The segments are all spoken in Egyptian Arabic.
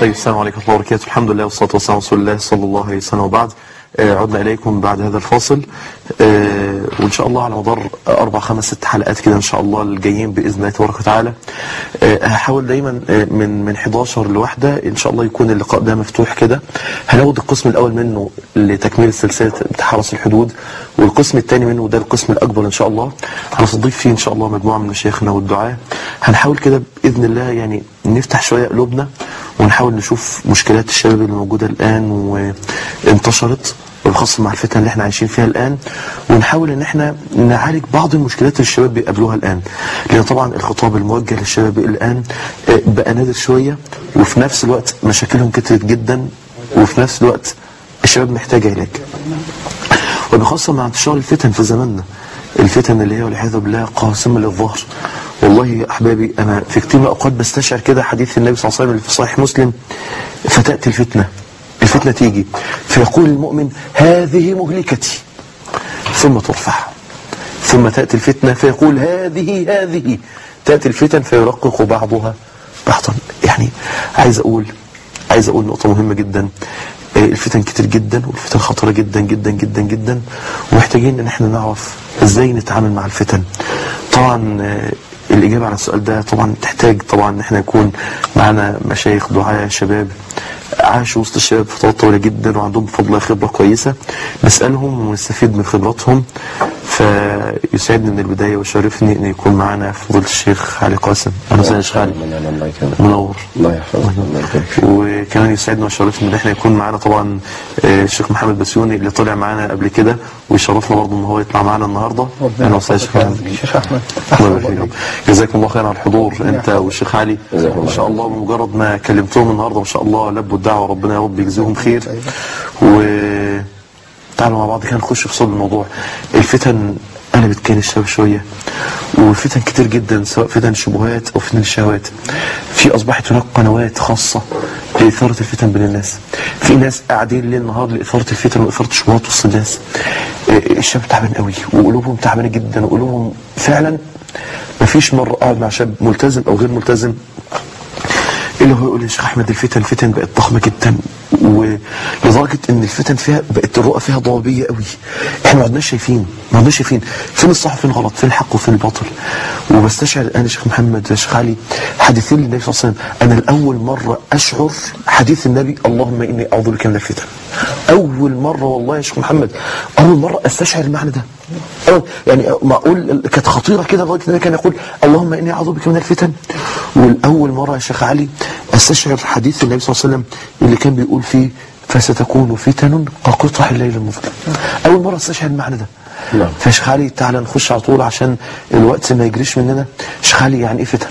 طيب السلام عليكم ورحمة الله وبركاته الحمد لله والصلاة والسلام على رسول الله صلى الله عليه وسلم وبعد آه، عدنا إليكم بعد هذا الفاصل آه، وإن شاء الله على مدار أربع خمس ست حلقات كده إن شاء الله الجايين بإذن الله تبارك وتعالى آه، هحاول دايما آه، من من 11 لواحدة إن شاء الله يكون اللقاء ده مفتوح كده هناخد القسم الأول منه لتكميل سلسلة حرس الحدود والقسم الثاني منه ده القسم الأكبر إن شاء الله هنستضيف فيه إن شاء الله مجموعة من مشايخنا والدعاة هنحاول كده بإذن الله يعني نفتح شوية قلوبنا ونحاول نشوف مشكلات الشباب اللي موجودة الآن وانتشرت والخاصة مع الفتن اللي احنا عايشين فيها الآن ونحاول ان احنا نعالج بعض المشكلات اللي الشباب بيقابلوها الآن لأن طبعا الخطاب الموجه للشباب الآن آه، بقى نادر شوية وفي نفس الوقت مشاكلهم كترت جدا وفي نفس الوقت الشباب محتاج علاج وبخاصة مع انتشار الفتن في زماننا الفتن اللي هي والعياذ بالله قاسمة للظهر والله يا أحبابي أنا في كتير من الأوقات بستشعر كده حديث النبي صلى الله عليه وسلم اللي في صحيح مسلم فتأتي الفتنة الفتنة تيجي فيقول المؤمن هذه مهلكتي ثم ترفع ثم تأتي الفتنة فيقول هذه هذه تأتي الفتن فيرقق بعضها بعضا يعني عايز أقول عايز أقول نقطة مهمة جدا آه، الفتن كتير جدا والفتن خطرة جدا جدا جدا جدا ومحتاجين ان احنا نعرف ازاي نتعامل مع الفتن طبعا آه، الإجابة على السؤال ده طبعا تحتاج طبعا ان احنا يكون معنا مشايخ دعاة شباب عاشوا وسط الشباب فترات طويلة جدا وعندهم بفضل الله خبرة كويسة نسألهم ونستفيد من خبراتهم فيسعدني من البداية ويشرفني ان يكون معنا فضيلة الشيخ علي قاسم أهلا وسهلا يا شيخ علي الله يكرمك منور الله يحفظك الله يبارك فيك وكمان يسعدنا ويشرفنا ان احنا يكون معانا طبعا آه، الشيخ محمد بسيوني اللي طلع معانا قبل كده ويشرفنا برضه ان هو يطلع معانا النهارده اهلا وسهلا يا شيخ محمد شيخ احمد الله يبارك فيكم. جزاكم الله خير على الحضور انت والشيخ علي جزاكم الله ان شاء الله بمجرد ما كلمتهم النهارده ما شاء الله لبوا الدعوه ربنا يا رب يجزيهم خير و تعالوا مع بعض كده نخش في صلب الموضوع الفتن قلبت كان الشباب شويه وفتن كتير جدا سواء فتن شبهات او فتن الشهوات في اصبحت هناك قنوات خاصه لاثاره الفتن بين الناس في ناس قاعدين ليل نهار لاثاره الفتن واثاره الشبهات وسط الناس آه، الشباب تعبان قوي وقلوبهم تعبانه جدا وقلوبهم فعلا مفيش مره اقعد مع شاب ملتزم او غير ملتزم اللي هو يقول يا شيخ احمد الفتن الفتن بقت ضخمه جدا ولدرجه ان الفتن فيها بقت الرؤى فيها ضبابيه قوي احنا ما عدناش شايفين ما عدناش شايفين فين الصح وفين الغلط فين الحق وفين الباطل وبستشعر الان يا شيخ محمد يا شيخ علي حديثين للنبي صلى الله عليه وسلم انا لاول مره اشعر حديث النبي اللهم اني اعوذ بك من الفتن اول مره والله يا شيخ محمد اول مره استشعر المعنى ده أول- يعني معقول كانت خطيره كده لغايه النبي كان يقول اللهم اني اعوذ بك من الفتن والاول مره يا شيخ علي استشعر حديث النبي صلى الله عليه وسلم اللي كان بيقول فيه فستكون فتن كقطع الليل المظلم اول مره استشعر المعنى ده نعم. فشيخ علي تعالى نخش على طول عشان الوقت ما يجريش مننا شيخ علي يعني ايه فتن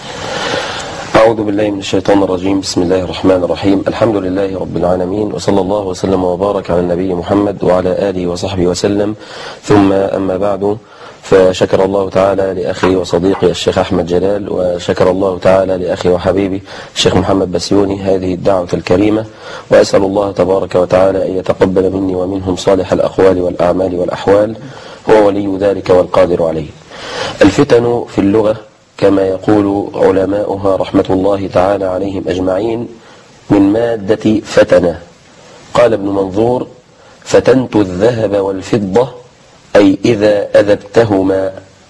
أعوذ بالله من الشيطان الرجيم بسم الله الرحمن الرحيم الحمد لله رب العالمين وصلى الله وسلم وبارك على النبي محمد وعلى آله وصحبه وسلم ثم أما بعد فشكر الله تعالى لأخي وصديقي الشيخ أحمد جلال وشكر الله تعالى لأخي وحبيبي الشيخ محمد بسيوني هذه الدعوة الكريمة وأسأل الله تبارك وتعالى أن يتقبل مني ومنهم صالح الأقوال والأعمال والأحوال هو ولي ذلك والقادر عليه الفتن في اللغة كما يقول علماؤها رحمة الله تعالى عليهم أجمعين من مادة فتنة قال ابن منظور فتنت الذهب والفضة أي إذا أذبتهما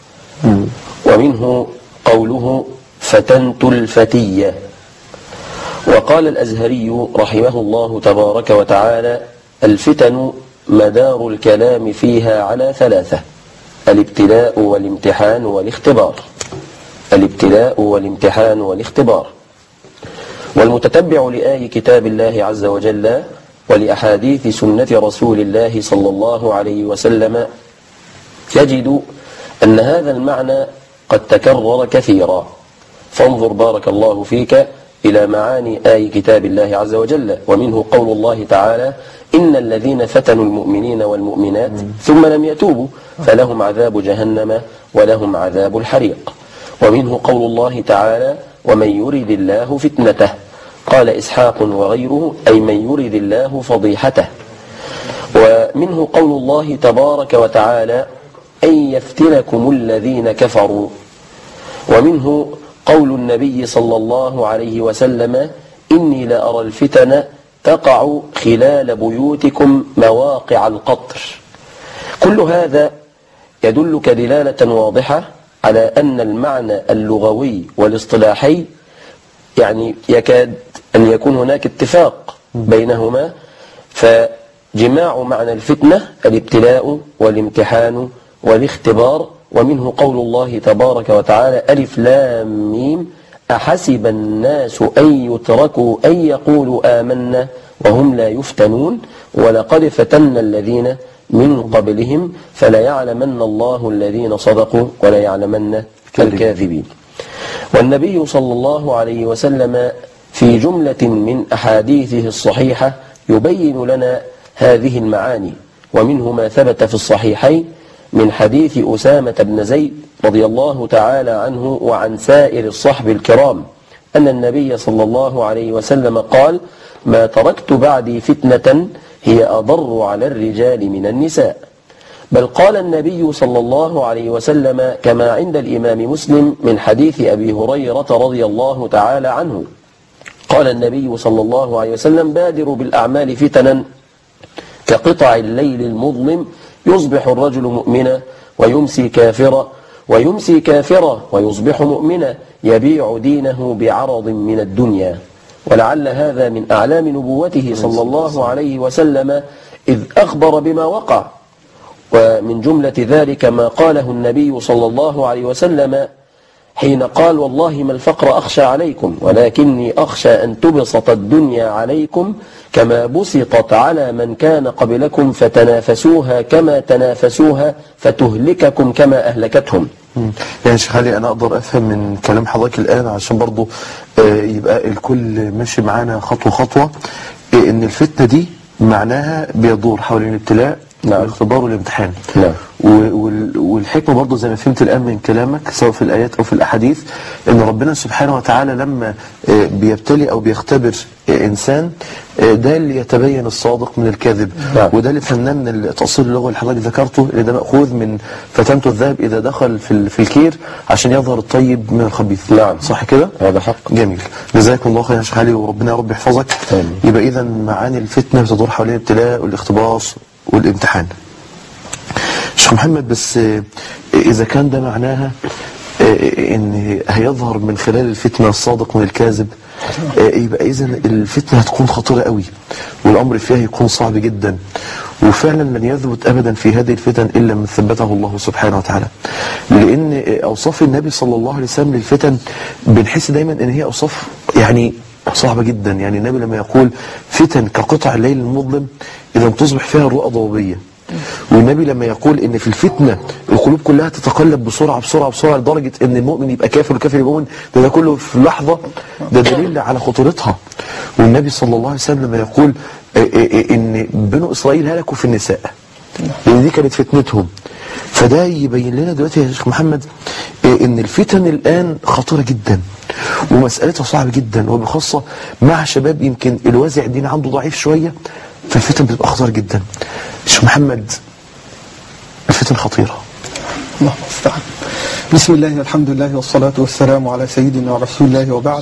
ومنه قوله فتنت الفتية وقال الأزهري رحمه الله تبارك وتعالى الفتن مدار الكلام فيها على ثلاثة الابتلاء والامتحان والاختبار الابتلاء والامتحان والاختبار والمتتبع لآي كتاب الله عز وجل ولأحاديث سنة رسول الله صلى الله عليه وسلم يجد أن هذا المعنى قد تكرر كثيرا فانظر بارك الله فيك إلى معاني آي كتاب الله عز وجل ومنه قول الله تعالى إن الذين فتنوا المؤمنين والمؤمنات ثم لم يتوبوا فلهم عذاب جهنم ولهم عذاب الحريق ومنه قول الله تعالى ومن يرد الله فتنته قال إسحاق وغيره أي من يرد الله فضيحته ومنه قول الله تبارك وتعالى أن يفتنكم الذين كفروا ومنه قول النبي صلى الله عليه وسلم إني لأرى الفتن تقع خلال بيوتكم مواقع القطر كل هذا يدلك دلالة واضحة على أن المعنى اللغوي والاصطلاحي يعني يكاد أن يكون هناك اتفاق بينهما فجماع معنى الفتنة الابتلاء والامتحان والاختبار ومنه قول الله تبارك وتعالى ألف لام ميم أحسب الناس أن يتركوا أن يقولوا آمنا وهم لا يفتنون ولقد فتنا الذين من قبلهم فليعلمن الله الذين صدقوا وليعلمن الكاذبين والنبي صلى الله عليه وسلم في جملة من أحاديثه الصحيحة يبين لنا هذه المعاني ومنه ما ثبت في الصحيحين من حديث أسامة بن زيد رضي الله تعالى عنه وعن سائر الصحب الكرام أن النبي صلى الله عليه وسلم قال ما تركت بعدي فتنة هي أضر على الرجال من النساء بل قال النبي صلى الله عليه وسلم كما عند الإمام مسلم من حديث أبي هريرة رضي الله تعالى عنه قال النبي صلى الله عليه وسلم بادروا بالأعمال فتنا كقطع الليل المظلم يصبح الرجل مؤمنا ويمسي كافرا ويمسي كافرا ويصبح مؤمنا يبيع دينه بعرض من الدنيا ولعل هذا من أعلام نبوته صلى الله عليه وسلم إذ أخبر بما وقع ومن جملة ذلك ما قاله النبي صلى الله عليه وسلم حين قال والله ما الفقر أخشى عليكم ولكني أخشى أن تبسط الدنيا عليكم كما بسطت على من كان قبلكم فتنافسوها كما تنافسوها فتهلككم كما أهلكتهم مم. يعني شيخ علي انا اقدر افهم من كلام حضرتك الان عشان برضو آه، يبقى الكل ماشي معانا خطوه خطوه آه، ان الفتنه دي معناها بيدور حول الابتلاء نعم. والاختبار والامتحان نعم. و- وال- والحكمه برضو زي ما فهمت الان من كلامك سواء في الايات او في الاحاديث ان ربنا سبحانه وتعالى لما آه، بيبتلي او بيختبر آه، انسان آه، ده اللي يتبين الصادق من الكاذب نعم. وده اللي فهمناه من التأصيل اللغوي اللي حضرتك ذكرته اللي ده مأخوذ من فتنة الذهب إذا دخل في ال- في الكير عشان يظهر الطيب من الخبيث نعم. صح كده؟ هذا حق جميل جزاكم الله خير يا شيخ علي وربنا يا رب يحفظك آمين. يبقى إذا معاني الفتنة بتدور حوالين الابتلاء والاختبار والامتحان شيخ محمد بس آه، إذا كان ده معناها آه، إن هيظهر من خلال الفتنة الصادق من الكاذب آه، يبقى إذا الفتنة هتكون خطيرة قوي والأمر فيها يكون صعب جدا وفعلا لن يثبت أبدا في هذه الفتن إلا من ثبته الله سبحانه وتعالى لأن آه، أوصاف النبي صلى الله عليه وسلم للفتن بنحس دايما إن هي أوصاف يعني صعبة جدا يعني النبي لما يقول فتن كقطع الليل المظلم إذا تصبح فيها الرؤى ضبابية والنبي لما يقول ان في الفتنه القلوب كلها تتقلب بسرعه بسرعه بسرعه لدرجه ان المؤمن يبقى كافر والكافر يبقى مؤمن ده, ده كله في لحظه ده دليل على خطورتها والنبي صلى الله عليه وسلم لما يقول آه، آه، آه، ان بنو اسرائيل هلكوا في النساء لان دي كانت فتنتهم فده يبين لنا دلوقتي يا شيخ محمد آه، ان الفتن الان خطيره جدا ومسألتها صعبة جدا وبخاصة مع شباب يمكن الوازع الديني عنده ضعيف شوية فالفتن بتبقى خطيرة جدا شيخ محمد الفتن خطيرة اللهم المستعان بسم الله والحمد لله والصلاة والسلام على سيدنا رسول الله وبعد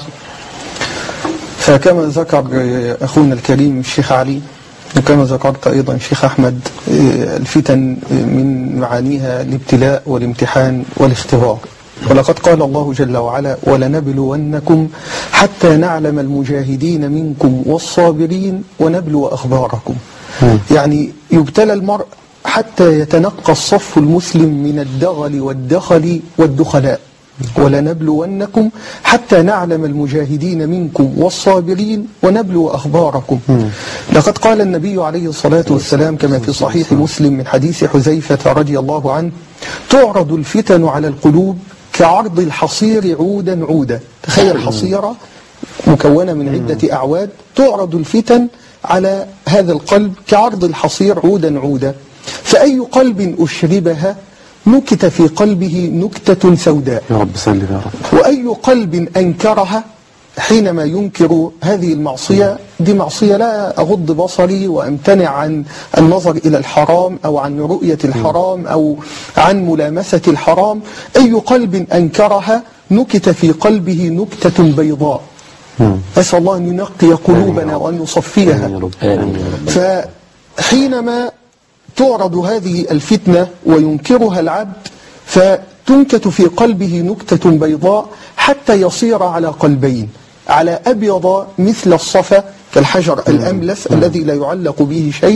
فكما ذكر أخونا الكريم الشيخ علي وكما ذكرت أيضا الشيخ أحمد الفتن من معانيها الابتلاء والامتحان والاختبار ولقد قال الله جل وعلا ولنبلونكم حتى نعلم المجاهدين منكم والصابرين ونبلو أخباركم يعني يبتلى المرء حتى يتنقى الصف المسلم من الدغل والدخل والدخلاء ولنبلونكم حتى نعلم المجاهدين منكم والصابرين ونبلو أخباركم لقد قال النبي عليه الصلاة والسلام كما في صحيح مسلم من حديث حذيفة رضي الله عنه تعرض الفتن على القلوب كعرض الحصير عودا عودا تخيل حصيرة مكونة من عدة أعواد تعرض الفتن على هذا القلب كعرض الحصير عودا عودا فأي قلب أشربها نكت في قلبه نكتة سوداء يا رب سلم يا رب وأي قلب أنكرها حينما ينكر هذه المعصية دي معصية لا أغض بصري وأمتنع عن النظر إلى الحرام أو عن رؤية الحرام أو عن ملامسة الحرام أي قلب أنكرها نكت في قلبه نكتة بيضاء أسأل الله أن ينقي قلوبنا وأن يصفيها آمين يا رب آمين. آمين يا رب فحينما تعرض هذه الفتنة وينكرها العبد فتنكت في قلبه نكتة بيضاء حتى يصير على قلبين على أبيض مثل الصفا كالحجر الأملس الذي لا يعلق به شيء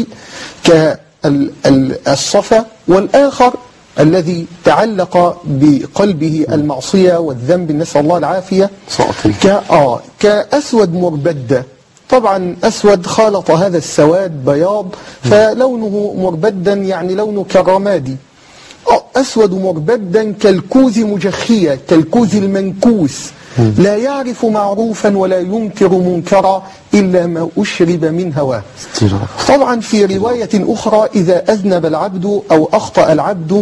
كالصفا والآخر الذي تعلق بقلبه المعصية والذنب نسأل الله العافية سأطل. ك... آه كأسود مربدة طبعا أسود خالط هذا السواد بياض فلونه مربدا يعني لونه كالرمادي آه، أسود مربدا كالكوز مجخية كالكوز المنكوس لا يعرف معروفا ولا ينكر منكرا إلا ما أشرب من هواه ستير يا رب طبعا في رواية أخرى إذا أذنب العبد أو أخطأ العبد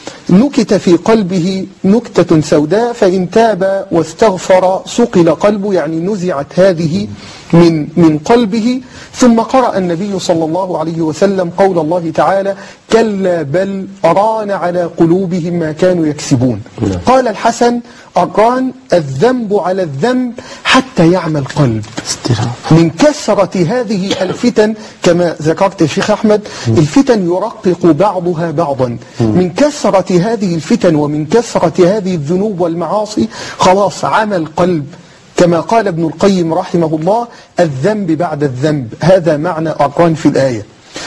نكت في قلبه نكتة سوداء فإن تاب واستغفر صقل قلبه يعني نزعت هذه من من قلبه ثم قرأ النبي صلى الله عليه وسلم قول الله تعالى كلا بل أران على قلوبهم ما كانوا يكسبون قال الحسن أران الذنب على الذنب حتى يعمى القلب ستير يا رب من كثرة هذه الفتن كما ذكرت يا شيخ أحمد الفتن يرقق بعضها بعضا من كثرة هذه الفتن ومن كثرة هذه الذنوب والمعاصي خلاص عمى القلب كما قال ابن القيم رحمه الله الذنب بعد الذنب هذا معنى أرقان في الآية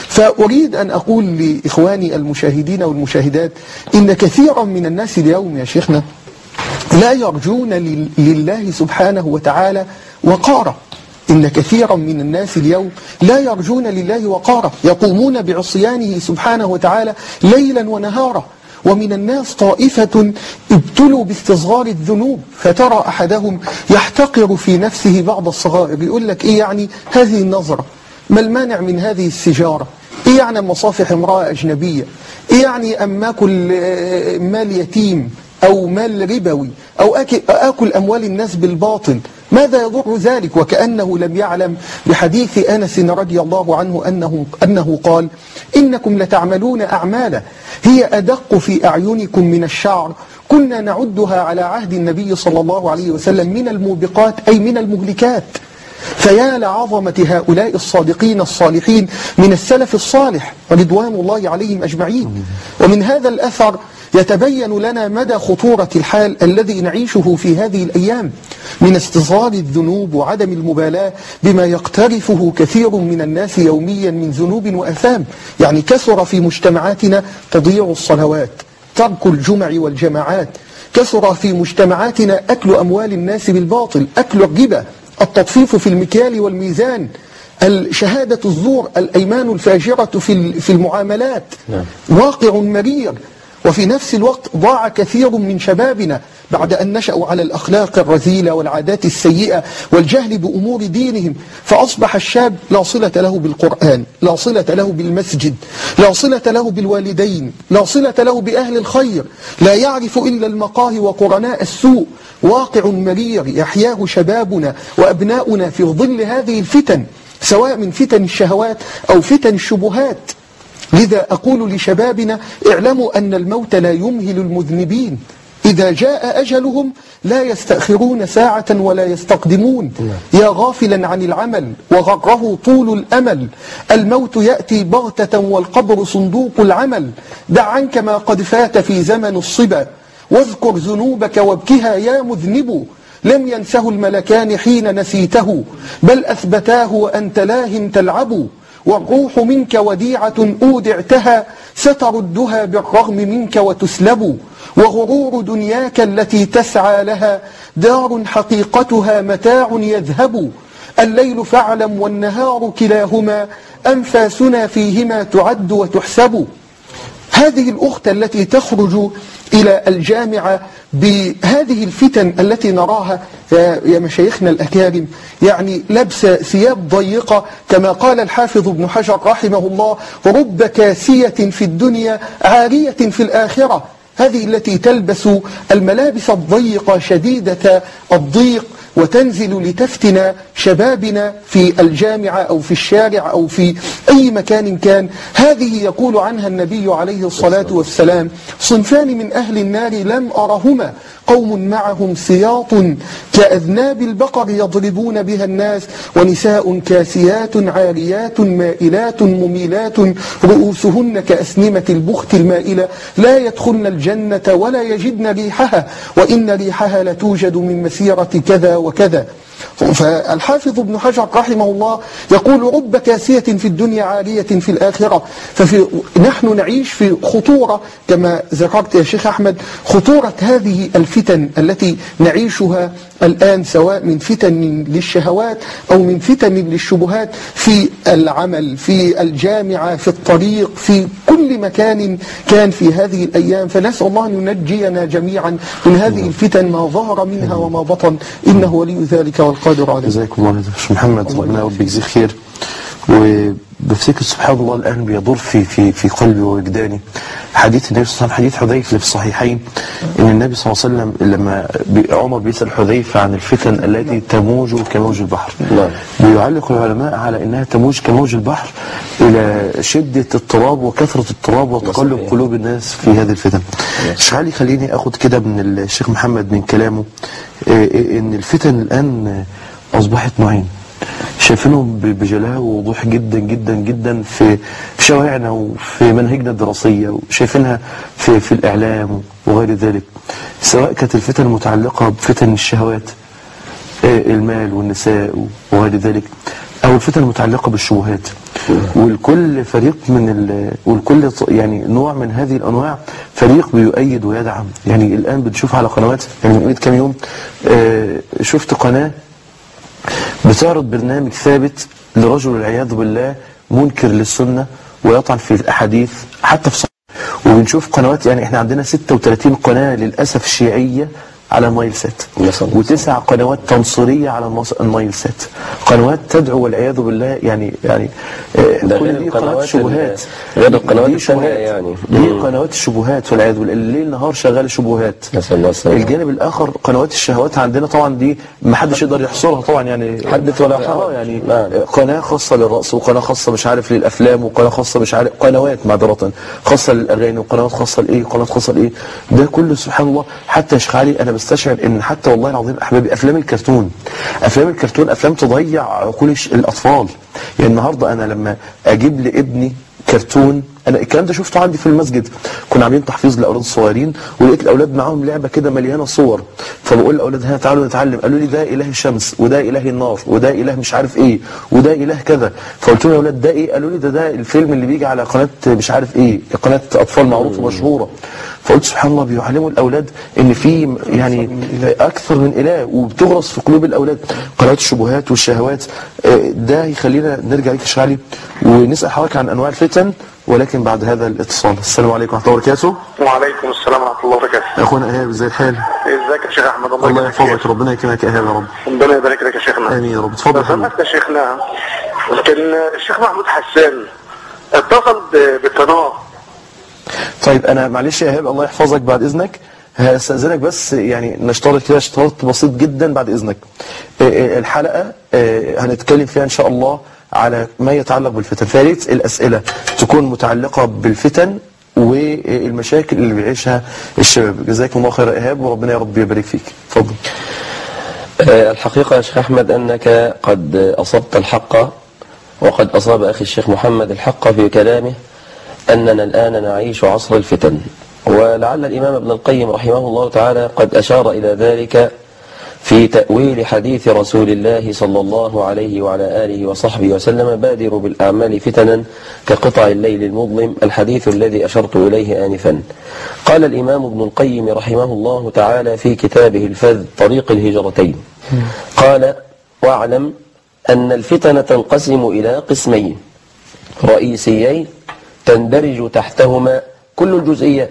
فأريد أن أقول لإخواني المشاهدين والمشاهدات إن كثيرا من الناس اليوم يا شيخنا لا يرجون لل- لله سبحانه وتعالى وقارا إن كثيرا من الناس اليوم لا يرجون لله وقارا يقومون بعصيانه سبحانه وتعالى ليلا ونهارا ومن الناس طائفة ابتلوا باستصغار الذنوب فترى أحدهم يحتقر في نفسه بعض الصغائر يقول لك إيه يعني هذه النظرة ما المانع من هذه السجارة إيه يعني أما صافح امرأة أجنبية إيه يعني أما أكل آه، مال يتيم أو مال ربوي أو أكل, أكل أموال الناس بالباطل ماذا يضر ذلك وكأنه لم يعلم بحديث أنس رضي الله عنه أنه, أنه قال إنكم لتعملون أعمالا هي أدق في أعينكم من الشعر كنا نعدها على عهد النبي صلى الله عليه وسلم من الموبقات أي من المهلكات فيا لعظمة هؤلاء الصادقين الصالحين من السلف الصالح رضوان الله عليهم أجمعين ومن هذا الأثر يتبين لنا مدى خطورة الحال الذي نعيشه في هذه الأيام من استصغار الذنوب وعدم المبالاة بما يقترفه كثير من الناس يوميا من ذنوب وأثام يعني كثر في مجتمعاتنا تضييع الصلوات ترك الجمع والجماعات كثر في مجتمعاتنا أكل أموال الناس بالباطل أكل الربا التطفيف في المكيال والميزان الشهادة الزور الأيمان الفاجرة في في المعاملات نعم. واقع مرير وفي نفس الوقت ضاع كثير من شبابنا بعد أن نشأوا على الأخلاق الرذيلة والعادات السيئة والجهل بأمور دينهم فأصبح الشاب لا صلة له بالقرآن لا صلة له بالمسجد لا صلة له بالوالدين لا صلة له بأهل الخير لا يعرف إلا المقاهي وقرناء السوء واقع مرير يحياه شبابنا وأبناؤنا في ظل هذه الفتن سواء من فتن الشهوات أو فتن الشبهات لذا أقول لشبابنا اعلموا أن الموت لا يمهل المذنبين إذا جاء أجلهم لا يستأخرون ساعة ولا يستقدمون يا غافلا عن العمل وغره طول الأمل الموت يأتي بغتة والقبر صندوق العمل دع عنك ما قد فات في زمن الصبا واذكر ذنوبك وابكها يا مذنب لم ينسه الملكان حين نسيته بل أثبتاه وأنت لاه تلعب والروح منك وديعة أودعتها ستردها بالرغم منك وتسلب وغرور دنياك التي تسعى لها دار حقيقتها متاع يذهب الليل فاعلم والنهار كلاهما أنفاسنا فيهما تعد وتحسب هذه الأخت التي تخرج إلى الجامعة بهذه الفتن التي نراها يا يا مشايخنا الأكارم يعني لبس ثياب ضيقة كما قال الحافظ ابن حجر رحمه الله رب كاسية في الدنيا عارية في الآخرة هذه التي تلبس الملابس الضيقة شديدة الضيق وتنزل لتفتن شبابنا في الجامعة أو في الشارع أو في أي مكان كان هذه يقول عنها النبي عليه الصلاة والسلام صنفان من أهل النار لم أرهما قوم معهم سياط كأذناب البقر يضربون بها الناس ونساء كاسيات عاريات مائلات مميلات رؤوسهن كأسنمة البخت المائلة لا يدخلن الجنة ولا يجدن ريحها وإن ريحها لتوجد من مسيرة كذا وكذا فالحافظ ابن حجر رحمه الله يقول رب كاسية في الدنيا عارية في الآخرة ففي نحن نعيش في خطورة كما ذكرت يا شيخ أحمد خطورة هذه الفتن التي نعيشها الآن سواء من فتن للشهوات أو من فتن للشبهات في العمل في الجامعة في الطريق في كل مكان كان في هذه الأيام فنسأل الله أن ينجينا جميعا من هذه الفتن ما ظهر منها وما بطن إنه ولي ذلك والقادر عليه جزاكم الله خير شيخ محمد ربنا رب يجزيك خير وبفتكر سبحان الله الآن بيدور في في في قلبي ووجداني حديث النبي صلى الله عليه وسلم حديث حذيفة اللي في الصحيحين إن النبي صلى الله عليه وسلم لما بي- عمر بيسأل حذيفة عن الفتن التي تموج كموج البحر نعم. بيعلق العلماء على أنها تموج كموج البحر إلى شدة اضطراب وكثرة اضطراب وتقلب صحيح. قلوب الناس في هذه الفتن شغالي خليني أخد كده من الشيخ محمد من كلامه إيه، إيه، إن الفتن الآن أصبحت نوعين شايفينهم ب- بجلاء ووضوح جدا جدا جدا في في شوارعنا وفي مناهجنا الدراسية وشايفينها في في الإعلام وغير ذلك سواء كانت الفتن المتعلقة بفتن الشهوات آه، المال والنساء وغير ذلك أو الفتن المتعلقة بالشبهات والكل فريق من ال... والكل ط- يعني نوع من هذه الأنواع فريق بيؤيد ويدعم يعني الآن بنشوف على قنوات يعني من قيمة كام يوم آه، شفت قناة بتعرض برنامج ثابت لرجل والعياذ بالله منكر للسنة ويطعن في الأحاديث حتى في صحيح وبنشوف قنوات يعني احنا عندنا 36 قناة للأسف شيعية على النايل سات نسأل الله وتسع قنوات تنصيرية على النص- النايل سات قنوات تدعو والعياذ بالله يعني يعني آه، ده كل غير دي القنوات قنوات ال- شبهات غير القنوات دي التانية شبهات. يعني. دي مم. قنوات الشبهات والعياذ بالله الليل نهار شغال شبهات نسأل الله السلامة الجانب الاخر قنوات الشهوات عندنا طبعا دي ما حدش يقدر يحصرها طبعا يعني حدث ولا اه حرج. يعني نعم. قناه خاصه للرقص وقناه خاصه مش عارف للافلام وقناه خاصه مش عارف قنوات معذره خاصه للاغاني وقنوات خاصه لايه وقنوات خاصه لايه ده كله سبحان الله حتى يا شيخ علي انا بستشعر ان حتى والله العظيم احبابي افلام الكرتون افلام الكرتون افلام تضيع عقول الش- الاطفال يعني النهارده انا لما اجيب لابني كرتون انا الكلام ده شفته عندي في المسجد كنا عاملين تحفيظ لاولاد صغيرين ولقيت الاولاد معاهم لعبه كده مليانه صور فبقول للاولاد ها تعالوا نتعلم قالوا لي ده اله الشمس وده اله النار وده اله مش عارف ايه وده اله كذا فقلت لهم يا اولاد ده ايه قالوا لي ده ده الفيلم اللي بيجي على قناه مش عارف ايه قناه اطفال معروفه مشهوره فقلت سبحان الله بيعلموا الاولاد ان في يعني اكثر من اله وبتغرس في قلوب الاولاد قنوات الشبهات والشهوات آه، ده يخلينا نرجع لك يا شيخ علي ونسال حضرتك عن انواع الفتن ولكن بعد هذا الاتصال السلام عليكم ورحمه الله وبركاته وعليكم السلام ورحمة الله وبركاته اخونا ايهاب ازي الحال ازيك يا شيخ احمد الله, الله يجزاك خير. يحفظك ربنا يكرمك يا ايهاب يا رب ربنا يبارك لك يا شيخنا امين يا رب اتفضل لو يا حبيبي. سمحت يا شيخنا كان الشيخ محمود حسان اتصل ب- بقناة طيب انا معلش يا ايهاب الله يحفظك بعد اذنك هستأذنك بس يعني نشترط كده اشتراط بسيط جدا بعد اذنك آه، آه، الحلقة آه، هنتكلم فيها ان شاء الله على ما يتعلق بالفتن فياريت الاسئلة تكون متعلقة بالفتن والمشاكل اللي بيعيشها الشباب جزاكم الله خير يا ايهاب وربنا يا رب يبارك فيك اتفضل آه، الحقيقة يا شيخ أحمد أنك قد أصبت الحق وقد أصاب أخي الشيخ محمد الحق في كلامه أننا الآن نعيش عصر الفتن ولعل الإمام ابن القيم رحمه الله تعالى قد أشار إلى ذلك في تأويل حديث رسول الله صلى الله عليه وعلى آله وصحبه وسلم بادروا بالأعمال فتنا كقطع الليل المظلم الحديث الذي أشرت إليه آنفا قال الإمام ابن القيم رحمه الله تعالى في كتابه الفذ طريق الهجرتين قال واعلم أن الفتن تنقسم إلى قسمين رئيسيين تندرج تحتهما كل الجزئيات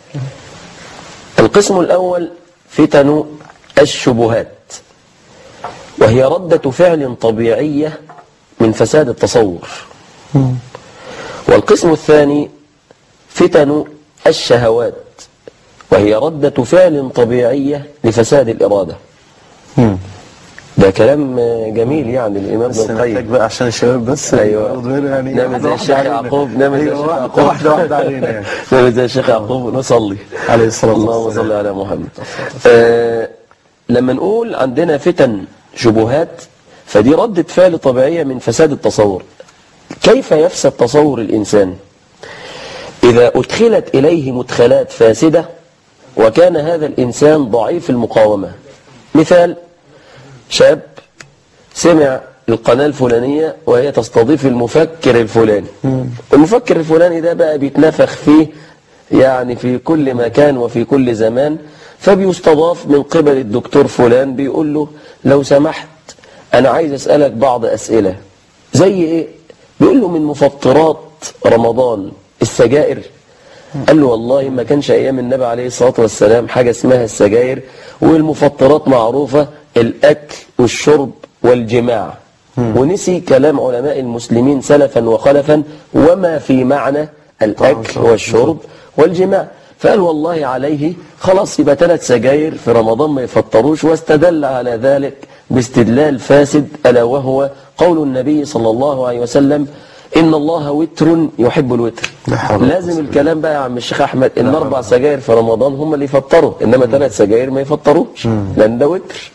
القسم الأول فتن الشبهات وهي ردة فعل طبيعية من فساد التصور والقسم الثاني فتن الشهوات وهي ردة فعل طبيعية لفساد الإرادة ده كلام آه، جميل يعني الإمام بس ابن محتاج القيم بقى عشان الشباب بس أيوة. ياخدوا بالهم يعني نعمل زي واحدة الشيخ واحدة يعقوب علينا. نعمل زي أيوة، الشيخ واحدة يعقوب واحدة واحدة علينا يعني نعمل زي الشيخ يعقوب ونصلي عليه الصلاة اللهم والسلام صل على محمد آه لما نقول عندنا فتن شبهات فدي ردة فعل طبيعية من فساد التصور كيف يفسد تصور الإنسان إذا أدخلت إليه مدخلات فاسدة وكان هذا الإنسان ضعيف المقاومة مثال شاب سمع القناة الفلانية وهي تستضيف المفكر الفلاني المفكر الفلاني ده بقى بيتنفخ فيه يعني في كل مكان وفي كل زمان فبيستضاف من قبل الدكتور فلان بيقول له لو سمحت أنا عايز أسألك بعض أسئلة زي إيه؟ بيقول له من مفطرات رمضان السجائر قال له والله ما كانش أيام النبي عليه الصلاة والسلام حاجة اسمها السجاير والمفطرات معروفة الأكل والشرب والجماع ونسي كلام علماء المسلمين سلفا وخلفا وما في معنى الأكل والشرب والجماع فقال والله عليه خلاص يبقى ثلاث سجاير في رمضان ما يفطروش واستدل على ذلك باستدلال فاسد ألا وهو قول النبي صلى الله عليه وسلم إن الله وتر يحب الوتر لا حول ولا لازم الكلام بقى يا عم الشيخ أحمد إن أربع سجاير في رمضان هم اللي يفطروا إنما ثلاث سجاير ما يفطروش لأن ده وتر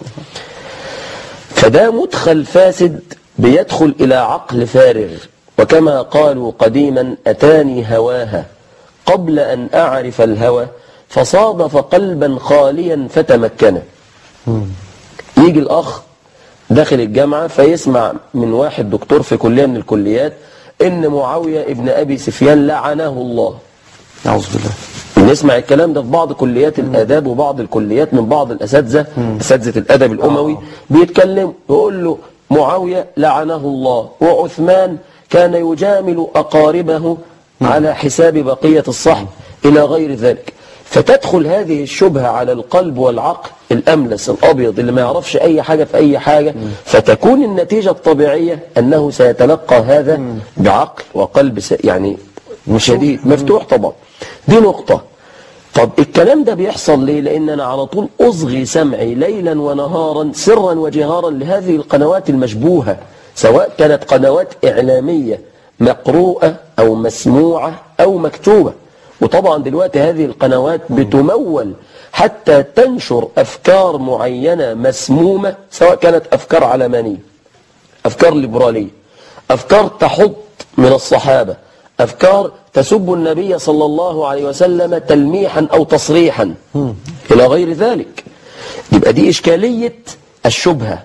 فده مدخل فاسد بيدخل إلى عقل فارغ وكما قالوا قديما أتاني هواها قبل أن أعرف الهوى فصادف قلبا خاليا فتمكن يجي الأخ داخل الجامعة فيسمع من واحد دكتور في كلية من الكليات إن معاوية ابن أبي سفيان لعنه الله أعوذ بالله نسمع الكلام ده في بعض كليات الآداب وبعض الكليات من بعض الأساتذة أساتذة الأدب الأموي بيتكلم يقول له معاوية لعنه الله وعثمان كان يجامل أقاربه على حساب بقية الصحب إلى غير ذلك فتدخل هذه الشبهة على القلب والعقل الأملس الأبيض اللي ما يعرفش أي حاجة في أي حاجة فتكون النتيجة الطبيعية أنه سيتلقى هذا بعقل وقلب س- يعني شديد مفتوح طبعا دي نقطة طب الكلام ده بيحصل ليه لأن أنا على طول أصغي سمعي ليلا ونهارا سرا وجهارا لهذه القنوات المشبوهة سواء كانت قنوات إعلامية مقروءة أو مسموعة أو مكتوبة وطبعا دلوقتي هذه القنوات بتمول حتى تنشر أفكار معينة مسمومة سواء كانت أفكار علمانية أفكار ليبرالية أفكار تحط من الصحابة أفكار تسب النبي صلى الله عليه وسلم تلميحا أو تصريحا إلى غير ذلك يبقى دي إشكالية الشبهة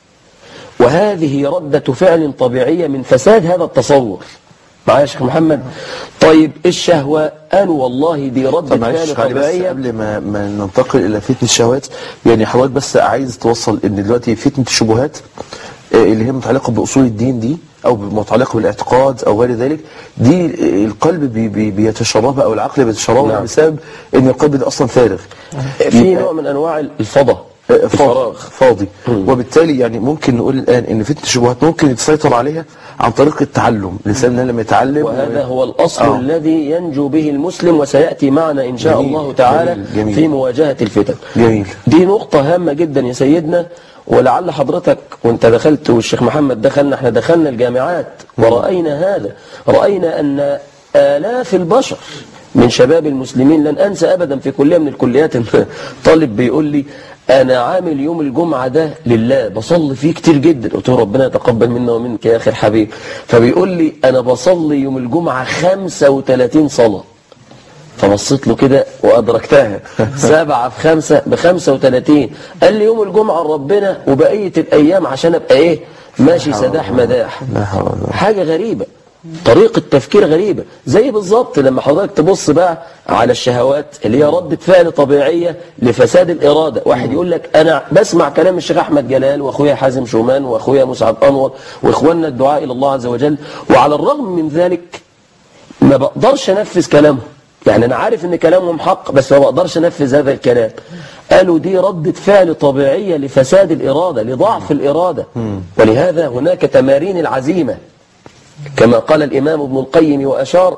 وهذه ردة فعل طبيعية من فساد هذا التصور معايا يا شيخ محمد طيب الشهوة قالوا والله دي ردة طب معلش فعل خلي بس طبيعية قبل ما, ما ننتقل الى فتنه الشهوات يعني حضرتك بس عايز توصل ان دلوقتي فتنه الشبهات آه، اللي هي متعلقه باصول الدين دي او متعلقه بالاعتقاد او غير ذلك دي آه، القلب بي بي بيتشربها او العقل بيتشربها نعم. بسبب ان القلب ده اصلا فارغ في نوع من أنواع الفضاء آه، الفراغ فاضي وبالتالي يعني ممكن نقول الان ان فتنه الشبهات ممكن يتسيطر عليها عن طريق التعلم الانسان لما يتعلم وهذا هو الأصل آه. الذي ينجو به المسلم وسيأتي معنا إن شاء جميل، الله تعالى جميل، جميل. في مواجهة الفتن جميل. دي نقطة هامة جدا يا سيدنا ولعل حضرتك وانت دخلت والشيخ محمد دخلنا احنا دخلنا الجامعات ورأينا هذا رأينا أن آلاف البشر من شباب المسلمين لن أنسى أبدا في كلية من الكليات إن طالب بيقول لي أنا عامل يوم الجمعة ده لله بصلي فيه كتير جدا قلت له ربنا يتقبل منا ومنك يا أخي الحبيب فبيقول لي أنا بصلي يوم الجمعة 35 صلاة فبصيت له كده وأدركتها سبعة في خمسة بخمسة وثلاثين قال لي يوم الجمعة ربنا وبقية الأيام عشان أبقى إيه ماشي سداح مداح لا حول ولا قوة. حاجة غريبة طريقة تفكير غريبة زي بالظبط لما حضرتك تبص بقى على الشهوات اللي هي ردة فعل طبيعية لفساد الإرادة واحد يقول لك أنا بسمع كلام الشيخ أحمد جلال وأخويا حازم شومان وأخويا مسعد أنور وإخواننا الدعاء إلى الله عز وجل وعلى الرغم من ذلك ما بقدرش انفذ كلامهم يعني انا عارف ان كلامهم حق بس ما بقدرش انفذ هذا الكلام قالوا دي ردة فعل طبيعية لفساد الإرادة لضعف الإرادة ولهذا هناك تمارين العزيمة كما قال الإمام ابن القيم وأشار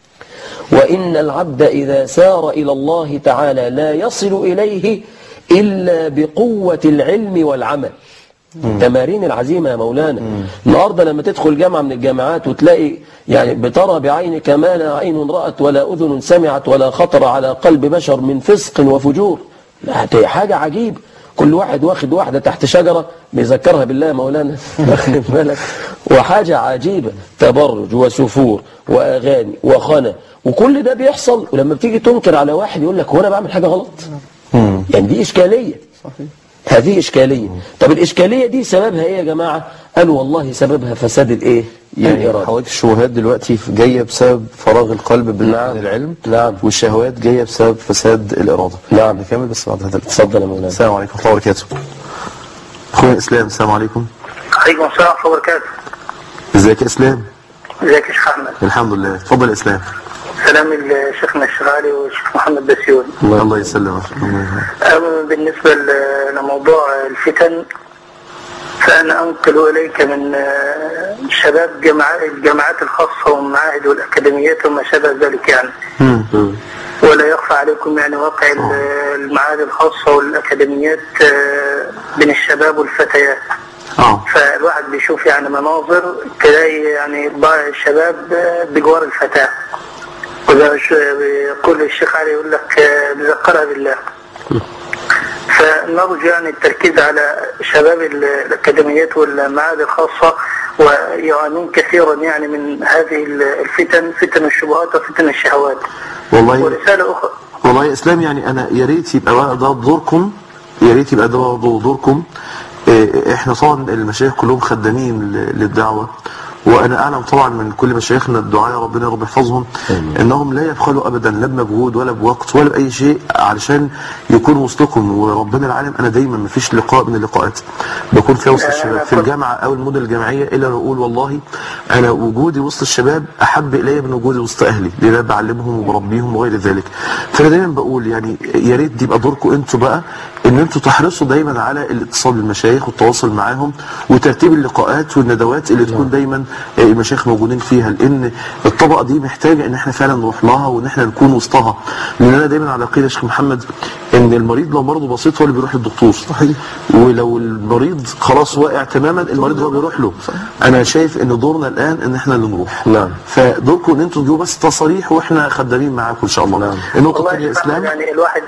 وإن العبد إذا سار إلى الله تعالى لا يصل إليه إلا بقوة العلم والعمل تمارين العزيمة يا مولانا النهاردة لما تدخل جامعة من الجامعات وتلاقي يعني بترى بعينك ما لا عين رأت ولا أذن سمعت ولا خطر على قلب بشر من فسق وفجور لا دي حاجة عجيبة كل واحد واخد واحدة تحت شجرة بيذكرها بالله يا مولانا واخد بالك وحاجة عجيبة تبرج وسفور وأغاني وخنا وكل ده بيحصل ولما بتيجي تنكر على واحد يقول لك هو أنا بعمل حاجة غلط يعني دي إشكالية صحيح هذه إشكالية طب الإشكالية دي سببها إيه يا جماعة قالوا والله سببها فساد الإيه يعني الإرادة حوادث الشبهات دلوقتي جاية بسبب فراغ القلب بال- نعم. من العلم نعم. والشهوات جاية بسبب فساد الإرادة نعم. نكمل بس بعد هذا اتفضل يا مولانا السلام عليكم ورحمة الله وبركاته أخويا إسلام السلام عليكم عليكم السلام ورحمة الله وبركاته ازيك يا إسلام ازيك يا شيخ أحمد الحمد لله اتفضل يا إسلام سلام لشيخنا الشغالي والشيخ محمد بسيون الله يسلمك أما بالنسبة ل- لموضوع الفتن فأنا أنقل إليك من آه، شباب جماع- الجامعات الخاصة والمعاهد والأكاديميات وما شابه ذلك يعني ولا يخفى عليكم يعني واقع ال- المعاهد الخاصة والأكاديميات آه، بين الشباب والفتيات اه فالواحد بيشوف يعني مناظر تلاقي يعني بعض الشباب آه، بجوار الفتاة وده ش- بيقول الشيخ علي يقول لك آه، بذكرها بالله فنرجو يعني التركيز على شباب ال- الأكاديميات والمعاهد الخاصة ويعانون كثيرا يعني من هذه ال- الفتن فتن الشبهات وفتن الشهوات والله ورسالة أخرى والله يا اسلام يعني انا يا ريت يبقى بقى ده دوركم يا ريت يبقى ده برضه دوركم إيه، احنا طبعا المشايخ كلهم خدامين ل- للدعوه وانا اعلم طبعا من كل مشايخنا الدعاء ربنا رب يحفظهم انهم لا يبخلوا ابدا لا بمجهود ولا بوقت ولا باي شيء علشان يكونوا وسطكم وربنا العالم انا دايما ما فيش لقاء من اللقاءات بكون فيها وسط الشباب في الجامعه او المدن الجامعيه الا أن اقول والله انا وجودي وسط الشباب احب الي من وجودي وسط اهلي لان انا بعلمهم وبربيهم وغير ذلك فانا دايما بقول يعني يا ريت دي يبقى دوركم انتوا بقى ان انتوا تحرصوا دايما على الاتصال بالمشايخ والتواصل معاهم وترتيب اللقاءات والندوات اللي تكون دايما آه، المشايخ موجودين فيها لان الطبقه دي محتاجه ان احنا فعلا نروح لها وان احنا نكون وسطها لان انا دايما على عقيده يا شيخ محمد ان المريض لو مرضه بسيط هو اللي بيروح للدكتور صحيح ولو المريض خلاص واقع تماما المريض هو بيروح له انا شايف ان دورنا الان ان احنا اللي نروح نعم. فدوركم ان انتوا تجيبوا بس تصاريح واحنا خدامين معاكم ان شاء الله نعم. النقطه والله الثانيه يا يا شيخ أحمد اسلام يعني الواحد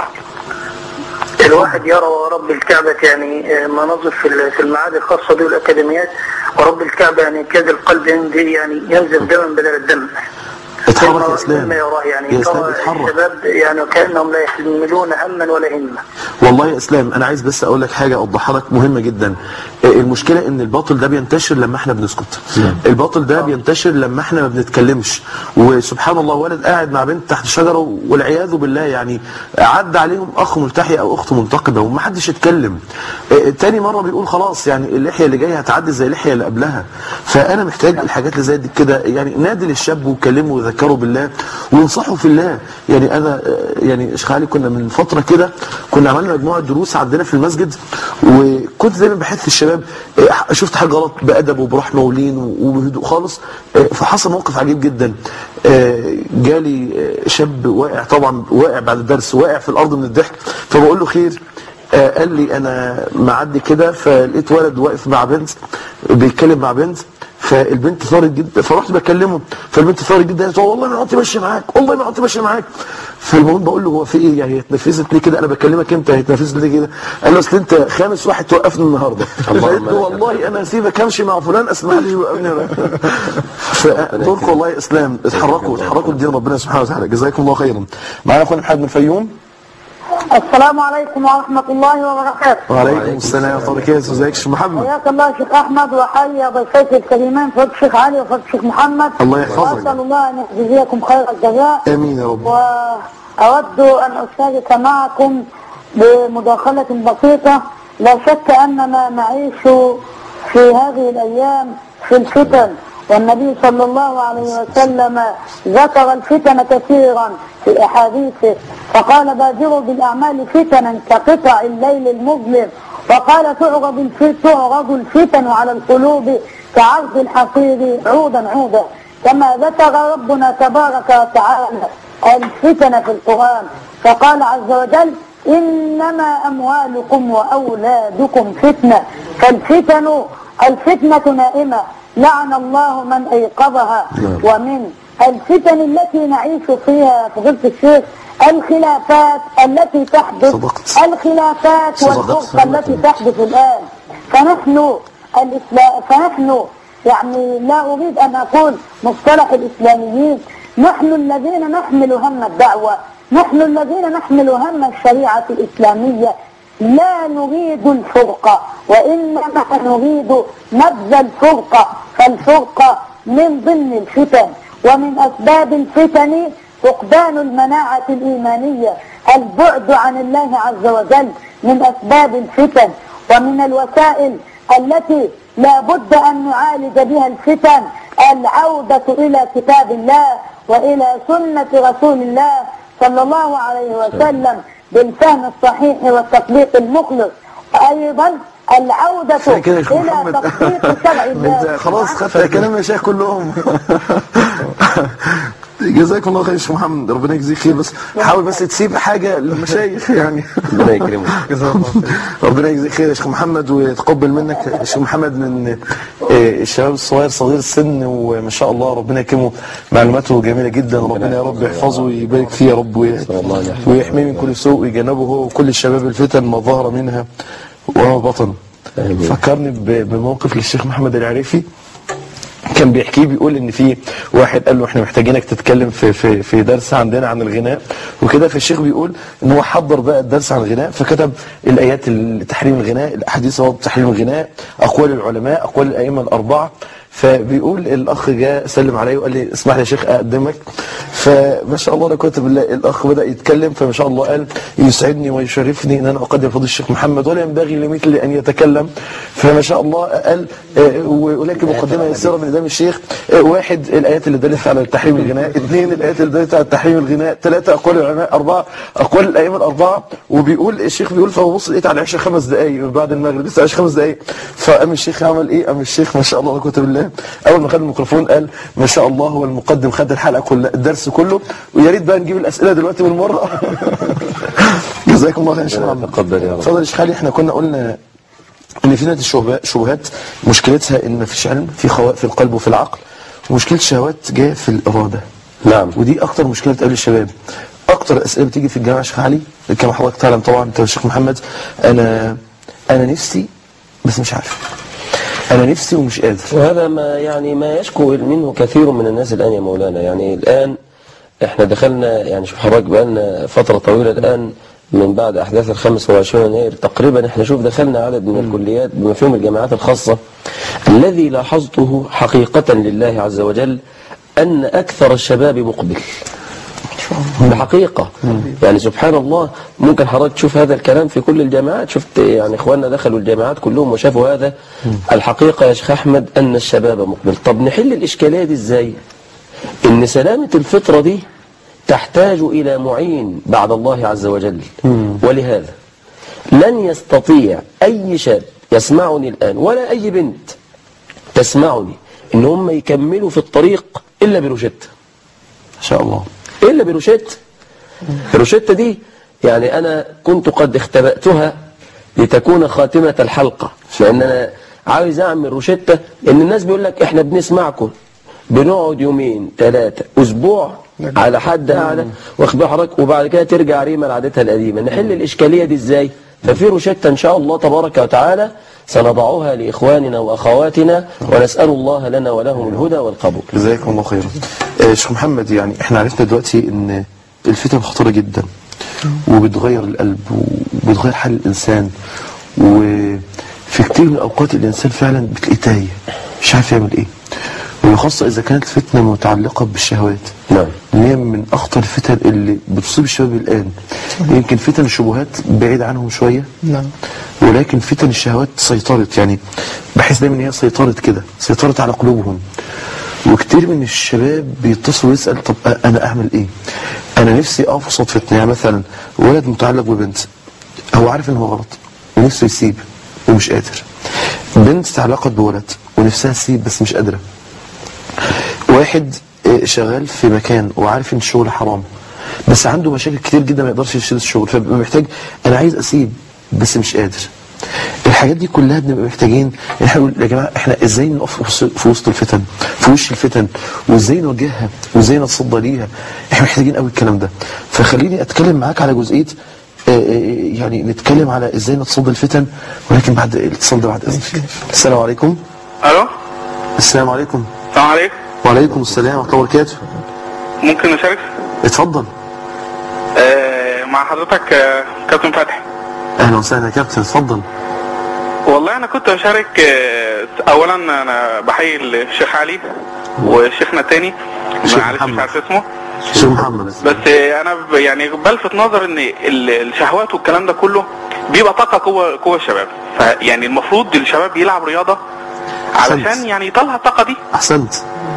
الواحد يرى ورب الكعبة يعني آه، مناظر في ال- في المعاهد الخاصة دي والأكاديميات ورب الكعبة يعني كاد القلب عندي يعني ينزف دما بدل الدم اتحرك يا مما- اسلام مما يراه يعني يا اسلام ترى اتحرك الشباب يعني كأنهم لا يحملون هما ولا همة والله يا اسلام انا عايز بس اقول لك حاجه اوضحها لك مهمه جدا آه، المشكله ان الباطل ده بينتشر لما احنا بنسكت الباطل ده بينتشر لما احنا ما بنتكلمش وسبحان الله ولد قاعد مع بنت تحت شجره والعياذ بالله يعني عدى عليهم اخ ملتحي او اخت منتقبه وما حدش اتكلم آه، تاني مره بيقول خلاص يعني اللحيه اللي جايه هتعدي زي اللحيه اللي قبلها فانا محتاج الحاجات اللي زي دي كده يعني نادي للشاب وكلمه وذكره بالله وانصحه في الله يعني انا آه، يعني شيخ علي كنا من فتره كده كنا عملنا مجموعه دروس عندنا في المسجد وكنت دايما بحث الشباب آه، شفت حاجه غلط بادب وبرحمه ولين وبهدوء خالص آه، فحصل موقف عجيب جدا آه، جالي آه، شاب واقع طبعا واقع بعد الدرس واقع في الارض من الضحك فبقول له خير آه، قال لي انا معدي كده فلقيت ولد واقف مع بنت بيتكلم مع بنت فالبنت ثارت جدا فرحت بكلمه فالبنت ثارت جدا قالت له والله ما كنت ماشي معاك والله ما كنت ماشي معاك فالمهم بقول له هو في ايه يعني اتنفذت ليه كده انا بكلمك انت هيتنفذت ليه كده قال له اصل انت خامس واحد توقفني النهارده اللهم فقلت له لك والله انا هسيبك امشي مع فلان اسمح لي يوقفني انا فدوركم والله يا اسلام اتحركوا اتحركوا لدين ربنا سبحانه وتعالى جزاكم الله خيرا معانا اخونا محمد من الفيوم السلام عليكم ورحمة الله وبركاته وعليكم السلام ورحمه الله وبركاته ازيك يا شيخ محمد حياك الله يا شيخ أحمد وحيا ضيفيك الكريمين فضل الشيخ علي وفضل الشيخ محمد الله يحفظك. وأسأل الله أن يجزيكم خير الجزاء امين يا رب وأود أن أشارك معكم بمداخلة بسيطة لا شك أننا نعيش في هذه الأيام في الفتن والنبي صلى الله عليه وسلم ذكر الفتن كثيرا في أحاديثه فقال بادروا بالأعمال فتنا كقطع الليل المظلم وقال تعرض الف- تعرض الفتن على القلوب كعرض الحصير عودا عودا كما ذكر ربنا تبارك وتعالى الفتن في القرآن فقال عز وجل إنما أموالكم وأولادكم فتنة فالفتن الفتنة نائمة لعن الله من أيقظها ومن الفتن التي نعيش فيها فضيلة الشيخ الخلافات التي تحدث صدقت. الخلافات صدقت. والفرقة التي تحدث الآن فنحن الإسلام فنحن يعني لا أريد أن أقول مصطلح الإسلاميين نحن الذين نحمل هم الدعوة نحن الذين نحمل هم الشريعة الإسلامية لا نريد الفرقة وإنما نريد نبذ الفرقة فالفرقة من ضمن الفتن ومن أسباب الفتن فقدان المناعة الإيمانية البعد عن الله عز وجل من أسباب الفتن ومن الوسائل التي لا بد أن نعالج بها الفتن العودة إلى كتاب الله وإلى سنة رسول الله صلى الله عليه وسلم بالفهم الصحيح والتطبيق المخلص وأيضا العودة كده يا شيخ إلى محمد. تطبيق شرع الله انت خلاص خدت كلام يا شيخ كلهم جزاكم الله خير يا شيخ محمد ربنا يجزيك خير بس حاول بس تسيب حاجه للمشايخ يعني ربنا يكرمك ربنا يجزيك خير يا شيخ محمد ويتقبل منك يا شيخ محمد من آه، الشباب الصغير صغير السن وما شاء الله ربنا يكرمه معلوماته جميله جدا ربنا يا رب يحفظه ويبارك فيه يا رب وي- الله أن يحفظه. ويحميه من كل سوء ويجنبه هو وكل الشباب الفتن ما ظهر منها وما بطن آمين. فكرني ب- بموقف للشيخ محمد العريفي كان بيحكيه بيقول ان في واحد قال له احنا محتاجينك تتكلم في في في درس عندنا عن الغناء وكده فالشيخ بيقول ان هو حضر بقى الدرس عن الغناء فكتب الايات تحريم الغناء الاحاديث في تحريم الغناء اقوال العلماء اقوال الائمه الاربعه فبيقول الاخ جاء سلم عليه وقال لي اسمح لي يا شيخ اقدمك فما شاء الله لا قوه الا بالله الاخ بدا يتكلم فما شاء الله قال يسعدني ويشرفني ان انا اقدم فضيله الشيخ محمد ولا ينبغي لمثلي ان يتكلم فما شاء الله قال آه، ولكن مقدمه يسيره من قدام الشيخ آه، واحد الايات اللي دلت على تحريم الغناء اثنين الايات اللي دلت على تحريم الغناء ثلاثه اقوال العلماء اربعه اقوال الائمه الاربعه وبيقول الشيخ بيقول فببص لقيت على العشاء خمس دقائق بعد المغرب لسه عايش خمس دقائق فقام الشيخ عمل ايه؟ قام الشيخ ما شاء الله لا قوه الا بالله اول ما خد الميكروفون قال ما شاء الله هو المقدم خد الحلقه كلها الدرس كله ويا ريت بقى نجيب الاسئله دلوقتي بالمره جزاكم الله خير يا شيخ محمد يتقبل يا رب. اتفضل يا شيخ علي احنا كنا قلنا ان فتنه الشبهات شبهات مشكلتها ان مفيش علم في خواء في القلب وفي العقل ومشكله الشهوات جايه في الاراده نعم ودي اكتر مشكله بتقابل الشباب اكتر اسئله بتيجي في الجامعه يا شيخ علي كما حضرتك تعلم طبعا انت يا شيخ محمد انا انا نفسي بس مش عارف انا نفسي ومش قادر وهذا ما يعني ما يشكو منه كثير من الناس الآن يا مولانا يعني الآن احنا دخلنا يعني شوف حضرتك بقالنا فترة طويلة الآن من بعد أحداث ال 25 يناير تقريبا احنا شوف دخلنا عدد من الكليات بما فيهم الجامعات الخاصة الذي لاحظته حقيقة لله عز وجل أن أكثر الشباب مقبل بحقيقة يعني سبحان الله ممكن حضرتك تشوف هذا الكلام في كل الجامعات شفت يعني اخواننا دخلوا الجامعات كلهم وشافوا هذا الحقيقة يا شيخ أحمد أن الشباب مقبل طب نحل الإشكالية دي إزاي إن سلامة الفطرة دي تحتاج إلى معين بعد الله عز وجل ولهذا لن يستطيع أي شاب يسمعني الآن ولا أي بنت تسمعني إن هم يكملوا في الطريق إلا بروشته ما شاء الله إلا بروشته الروشتة دي يعني أنا كنت قد اختبأتها لتكون خاتمة الحلقة لأن أنا عاوز أعمل روشتة لأن الناس بيقول لك إحنا بنسمعكم بنقعد يومين ثلاثة أسبوع على حد أعلى واخد بال حضرتك وبعد كده ترجع ريما لعادتها القديمة نحل الإشكالية دي إزاي ففي روشتة إن شاء الله تبارك وتعالى سنضعها لإخواننا وأخواتنا ونسأل الله لنا ولهم الهدى والقبول جزاكم الله خيرا آه، شيخ محمد يعني احنا عرفنا دلوقتي ان الفتن خطيره جدا وبتغير القلب وبتغير حال الانسان وفي كتير من الاوقات الانسان فعلا بتلاقيه تايه مش عارف يعمل ايه وخاصة إذا كانت الفتنة متعلقة بالشهوات نعم. اللي هي من أخطر الفتن اللي بتصيب الشباب الآن يمكن فتن الشبهات بعيد عنهم شوية نعم ولكن فتن الشهوات سيطرت يعني بحس دايما ان هي سيطرت كده سيطرت على قلوبهم وكتير من الشباب بيتصل ويسال طب أ- انا اعمل ايه؟ انا نفسي اقف قصاد فتنه يعني مثلا ولد متعلق ببنت هو عارف ان هو غلط ونفسه يسيب ومش قادر بنت تعلقت بولد ونفسها تسيب بس مش قادره واحد آه، شغال في مكان وعارف ان الشغل حرام بس عنده مشاكل كتير جدا ما يقدرش يشيل الشغل فبيبقى محتاج انا عايز اسيب بس مش قادر الحاجات دي كلها بنبقى محتاجين إن احنا نقول يا جماعه احنا ازاي نقف في وسط- في وسط الفتن في وش الفتن وازاي نواجهها وازاي نتصدى ليها احنا محتاجين قوي الكلام ده فخليني اتكلم معاك على جزئيه آه، آه، يعني نتكلم على ازاي نتصدى الفتن ولكن بعد الاتصال ده بعد اذنك السلام عليكم الو السلام عليكم السلام عليكم وعليكم السلام ورحمه الله وبركاته ممكن نشارك اتفضل آه مع حضرتك آه كابتن فتحي اهلا وسهلا يا كابتن اتفضل والله انا كنت بشارك آه اولا انا بحيي الشيخ علي وشيخنا التاني الشيخ معلش مش محمد. عارف اسمه شيخ محمد بس آه انا ب- يعني بلفت نظر ان ال- الشهوات والكلام ده كله بيبقى طاقه جوه جوه الشباب فيعني المفروض الشباب يلعب رياضه علشان أحسنت. يعني يطلع الطاقه دي احسنت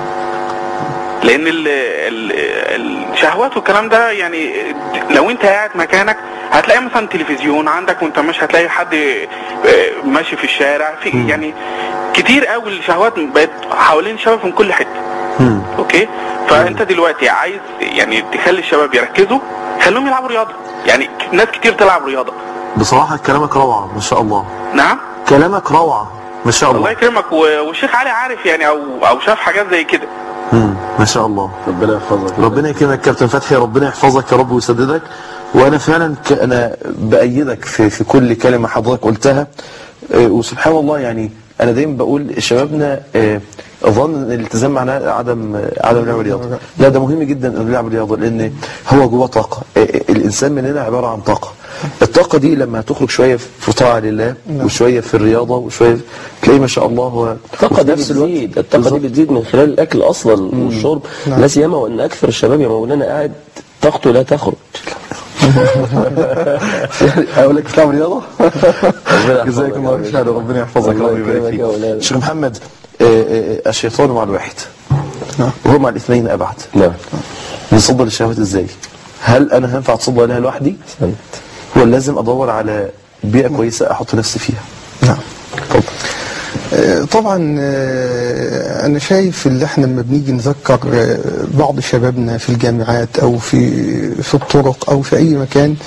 لان ال ال الشهوات والكلام ده يعني لو انت قاعد مكانك هتلاقي مثلا تلفزيون عندك وانت ماشي هتلاقي حد آه، ماشي في الشارع في يعني كتير قوي الشهوات بقت حوالين الشباب من كل حته مم. اوكي فانت دلوقتي عايز يعني تخلي الشباب يركزوا خليهم يلعبوا رياضه يعني ناس كتير تلعب رياضه بصراحه كلامك روعه ما شاء الله نعم كلامك روعه ما شاء الله الله يكرمك و- والشيخ علي عارف يعني او او شاف حاجات زي كده مم. ما شاء الله ربنا يحفظك ربنا يكرمك كابتن فتحي ربنا يحفظك يا رب ويسددك وانا فعلا ك... انا بايدك في في كل كلمه حضرتك قلتها آه، وسبحان الله يعني انا دايما بقول شبابنا آه، ظن ان الالتزام معناه عدم آه، عدم لعب الرياضه لا ده مهم جدا انه يلعب رياضه لان هو جواه طاقه آه، آه، الانسان مننا عباره عن طاقه الطاقه دي لما هتخرج شويه في طاعه لله وشويه في الرياضه وشويه تلاقي ما شاء الله هو الطاقة دي وفي نفس الوقت- بتزيد الطاقة دي بالظبط. بتزيد من خلال الأكل أصلا والشرب ناس ياما وأن أكثر الشباب يا مولانا قاعد طاقته لا تخرج اقول لك تلعب رياضه ربنا يحفظك جزاك الله يا خير ربنا يحفظك الله الله يبارك يكرمك يا فيك مولانا. شيخ محمد آه، آه، الشيطان مع الواحد وهو مع الاثنين ابعد نعم نصدر الشهوات ازاي هل انا هينفع اتصدر لها لوحدي أحسنت. ولا لازم ادور على بيئه كويسه احط نفسي فيها نعم آه، طبعا آه، انا شايف اللي احنا لما بنيجي نذكر آه، بعض شبابنا في الجامعات او في في الطرق او في اي مكان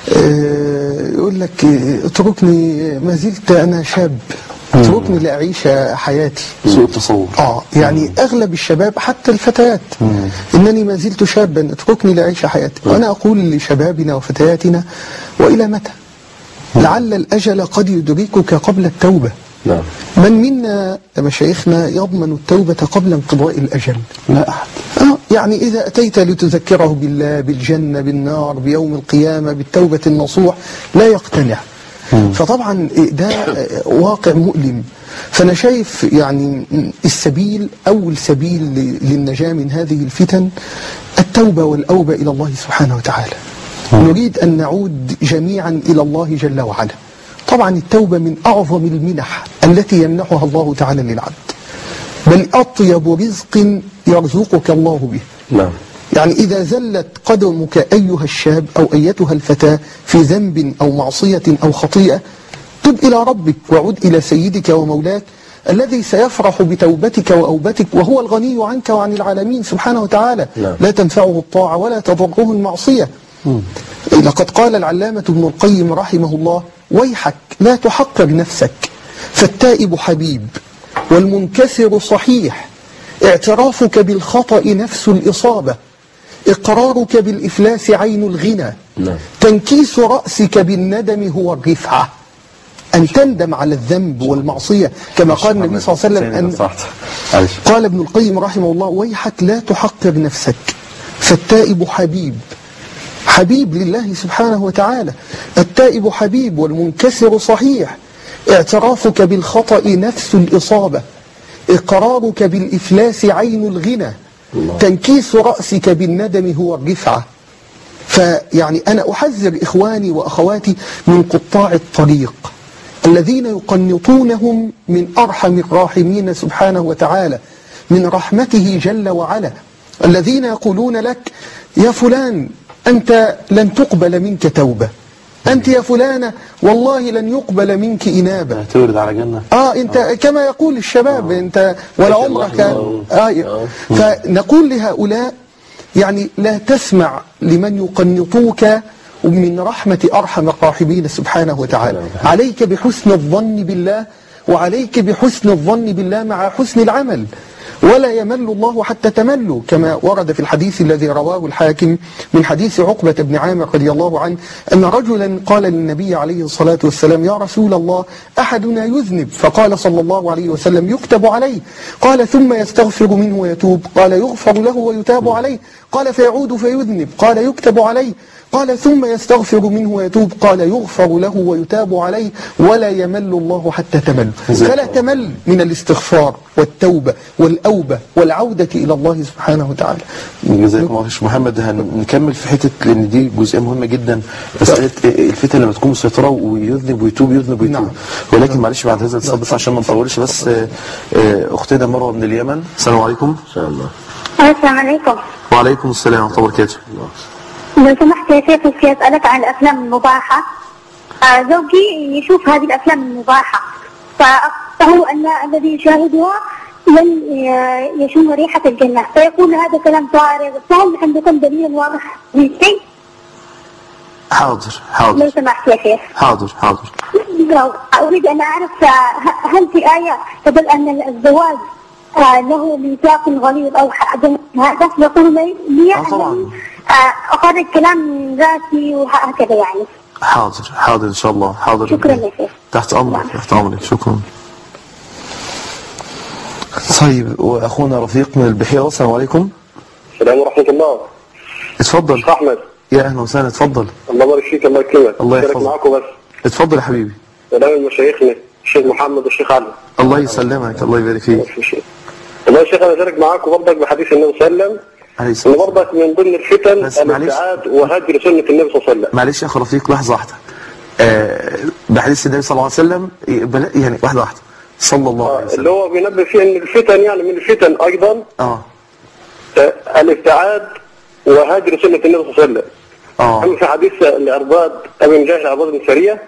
آه، يقول لك آه، اتركني ما زلت انا شاب اتركني لاعيش حياتي سوء التصور اه يعني اغلب الشباب حتى الفتيات انني ما زلت شابا اتركني لاعيش حياتي وانا اقول لشبابنا وفتياتنا والى متى لعل الاجل قد يدركك قبل التوبه نعم من منا يا مشايخنا يضمن التوبة قبل انقضاء الأجل لا احد آه يعني إذا أتيت لتذكره بالله بالجنة بالنار بيوم القيامة بالتوبة النصوح لا يقتنع فطبعا ده واقع مؤلم فأنا شايف يعني السبيل أول سبيل للنجاة من هذه الفتن التوبة والأوبة إلى الله سبحانه وتعالى نريد أن نعود جميعا إلى الله جل وعلا طبعا التوبة من أعظم المنح التي يمنحها الله تعالى للعبد بل أطيب رزق يرزقك الله به نعم يعني إذا زلت قدمك أيها الشاب أو أيتها الفتاة في ذنب أو معصية أو خطيئة تب إلى ربك وعد إلى سيدك ومولاك الذي سيفرح بتوبتك وأوبتك وهو الغني عنك وعن العالمين سبحانه وتعالى نعم. لا تنفعه الطاعة ولا تضره المعصية لقد قال العلامة ابن القيم رحمه الله ويحك لا تحقر نفسك فالتائب حبيب والمنكسر صحيح اعترافك بالخطأ نفس الإصابة إقرارك بالإفلاس عين الغنى نعم. تنكيس رأسك بالندم هو الرفعة أن تندم على الذنب والمعصية كما قال النبي صلى الله عليه وسلم أن معلش قال ابن القيم رحمه الله ويحك لا تحقر نفسك فالتائب حبيب حبيب لله سبحانه وتعالى التائب حبيب والمنكسر صحيح اعترافك بالخطأ نفس الإصابة إقرارك بالإفلاس عين الغنى تنكيس رأسك بالندم هو الرفعة فيعني أنا أحذر إخواني وأخواتي من قطاع الطريق الذين يقنطونهم من أرحم الراحمين سبحانه وتعالى من رحمته جل وعلا الذين يقولون لك يا فلان أنت لن تقبل منك توبة أنت يا فلانة والله لن يقبل منك إنابة تورد على جنة اه انت كما يقول الشباب انت ولا عمرك الله. آه فنقول لهؤلاء يعني لا تسمع لمن يقنطوك من رحمة أرحم الراحمين سبحانه وتعالى عليك بحسن الظن بالله وعليك بحسن الظن بالله مع حسن العمل ولا يمل الله حتى تملوا كما ورد في الحديث الذي رواه الحاكم من حديث عقبة بن عامر رضي الله عنه أن رجلا قال للنبي عليه الصلاة والسلام يا رسول الله أحدنا يذنب فقال صلى الله عليه وسلم يكتب عليه قال ثم يستغفر منه ويتوب قال يغفر له ويتاب عليه قال فيعود فيذنب قال يكتب عليه قال ثم يستغفر منه ويتوب قال يغفر له ويتاب عليه ولا يمل الله حتى تمل فلا تمل من الاستغفار والتوبة والأوبة والعودة إلى الله سبحانه وتعالى جزاكم الله خير محمد هنكمل في حته لان دي جزئيه مهمه جدا مساله الفتن لما تكون مسيطره ويذنب ويتوب يذنب ويتوب نعم. ولكن معلش بعد هذا الاتصال بس عشان ما نطولش بس آه، آه، اختنا مروه من اليمن السلام عليكم إن شاء الله السلام عليكم وعليكم السلام ورحمه الله وبركاته لو سمحت يا شيخ بدي اسالك عن الافلام المباحه آه، زوجي يشوف هذه الافلام المباحه فهو ان الذي يشاهدها لن ي- يشم ريحه الجنه فيقول هذا كلام فارغ فهل عندكم دليل واضح للشيء؟ حاضر لو حاضر سمحت يا شيخ حاضر حاضر لو اريد ان اعرف آه، هل في ايه تدل ان الزواج آه، له ميثاق غليظ او حاجه هذا يقول لي لي آه، طبعاً. أنني، آه، اخرج كلام من ذاتي وهكذا يعني حاضر حاضر ان شاء الله حاضر شكرا يا شيخ تحت امرك تحت امرك شكرا طيب واخونا رفيق من البحيره السلام عليكم السلام ورحمة الله اتفضل شيخ أحمد يا اهلا وسهلا اتفضل الله يبارك فيك الله يكرمك الله أشترك يحفظك. معاكم بس اتفضل يا حبيبي سلام مشايخنا الشيخ محمد والشيخ علي الله يسلمك الله يبارك فيك والله يا شيخ أنا أشارك معاكم برضك بحديث النبي صلى الله عليه وسلم عليه إن السلام برضك من ضمن الفتن بس معلش. الابتعاد وهجر سنة النبي صلى الله عليه وسلم معلش يا اخ رفيق لحظه واحده آه بحديث النبي صلى الله عليه وسلم بلا- يعني واحده واحده صلى الله عليه اللي وسلم هو بينبه فيه ان الفتن يعني من الفتن ايضا اه آه، الابتعاد وهجر سنة النبي صلى الله عليه وسلم اه أما في حديث العرباد أبي مجاهد العرباد بن سرية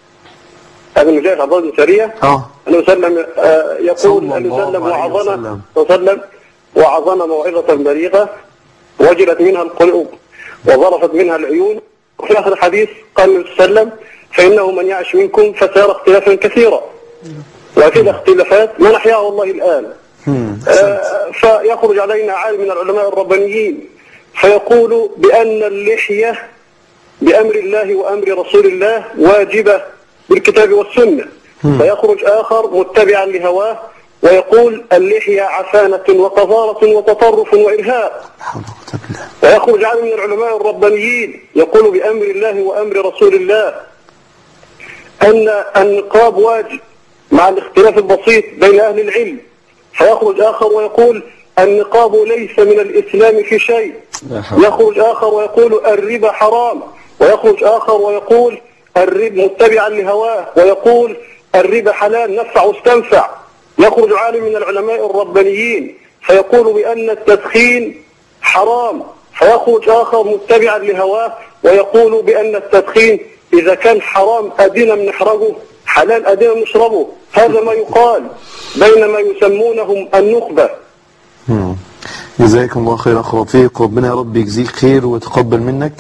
أبي مجاهد العرباد بن سرية اه النبي صلى الله عليه وسلم آه، يقول صلى النبي صلى الله عليه وسلم الله عليه وعظنا وسلم. صلى الله عليه وسلم وعظنا موعظة بليغة وجلت منها القلوب وظرفت منها العيون وفي آخر الحديث قال النبي صلى الله عليه وسلم فإنه من يعش منكم فسيرى اختلافا كثيرا وفي الاختلافات ما نحياه الله الآن مم. آه، فيخرج علينا عالم من العلماء الربانيين فيقول بأن اللحية بأمر الله وأمر رسول الله واجبة بالكتاب والسنة فيخرج آخر متبعا لهواه ويقول اللحية عفانة وقذارة وتطرف وإرهاب لا حول ولا قوه الا بالله ويخرج عالم من العلماء الربانيين يقول بأمر الله وأمر رسول الله أن النقاب واجب مع الاختلاف البسيط بين أهل العلم فيخرج آخر ويقول النقاب ليس من الإسلام في شيء يخرج آخر ويقول الربا حرام ويخرج آخر ويقول الربا متبعا لهواه ويقول الربا حلال نفع واستنفع يخرج عالم من العلماء الربانيين فيقول بأن التدخين حرام فيخرج آخر متبعا لهواه ويقول بأن التدخين إذا كان حرام أدينا بنحرقه حلال أدينا بنشربه هذا ما يقال بينما يسمونهم النخبة مم. جزاكم الله خير اخ رفيق ربنا يا رب يجزيك خير ويتقبل منك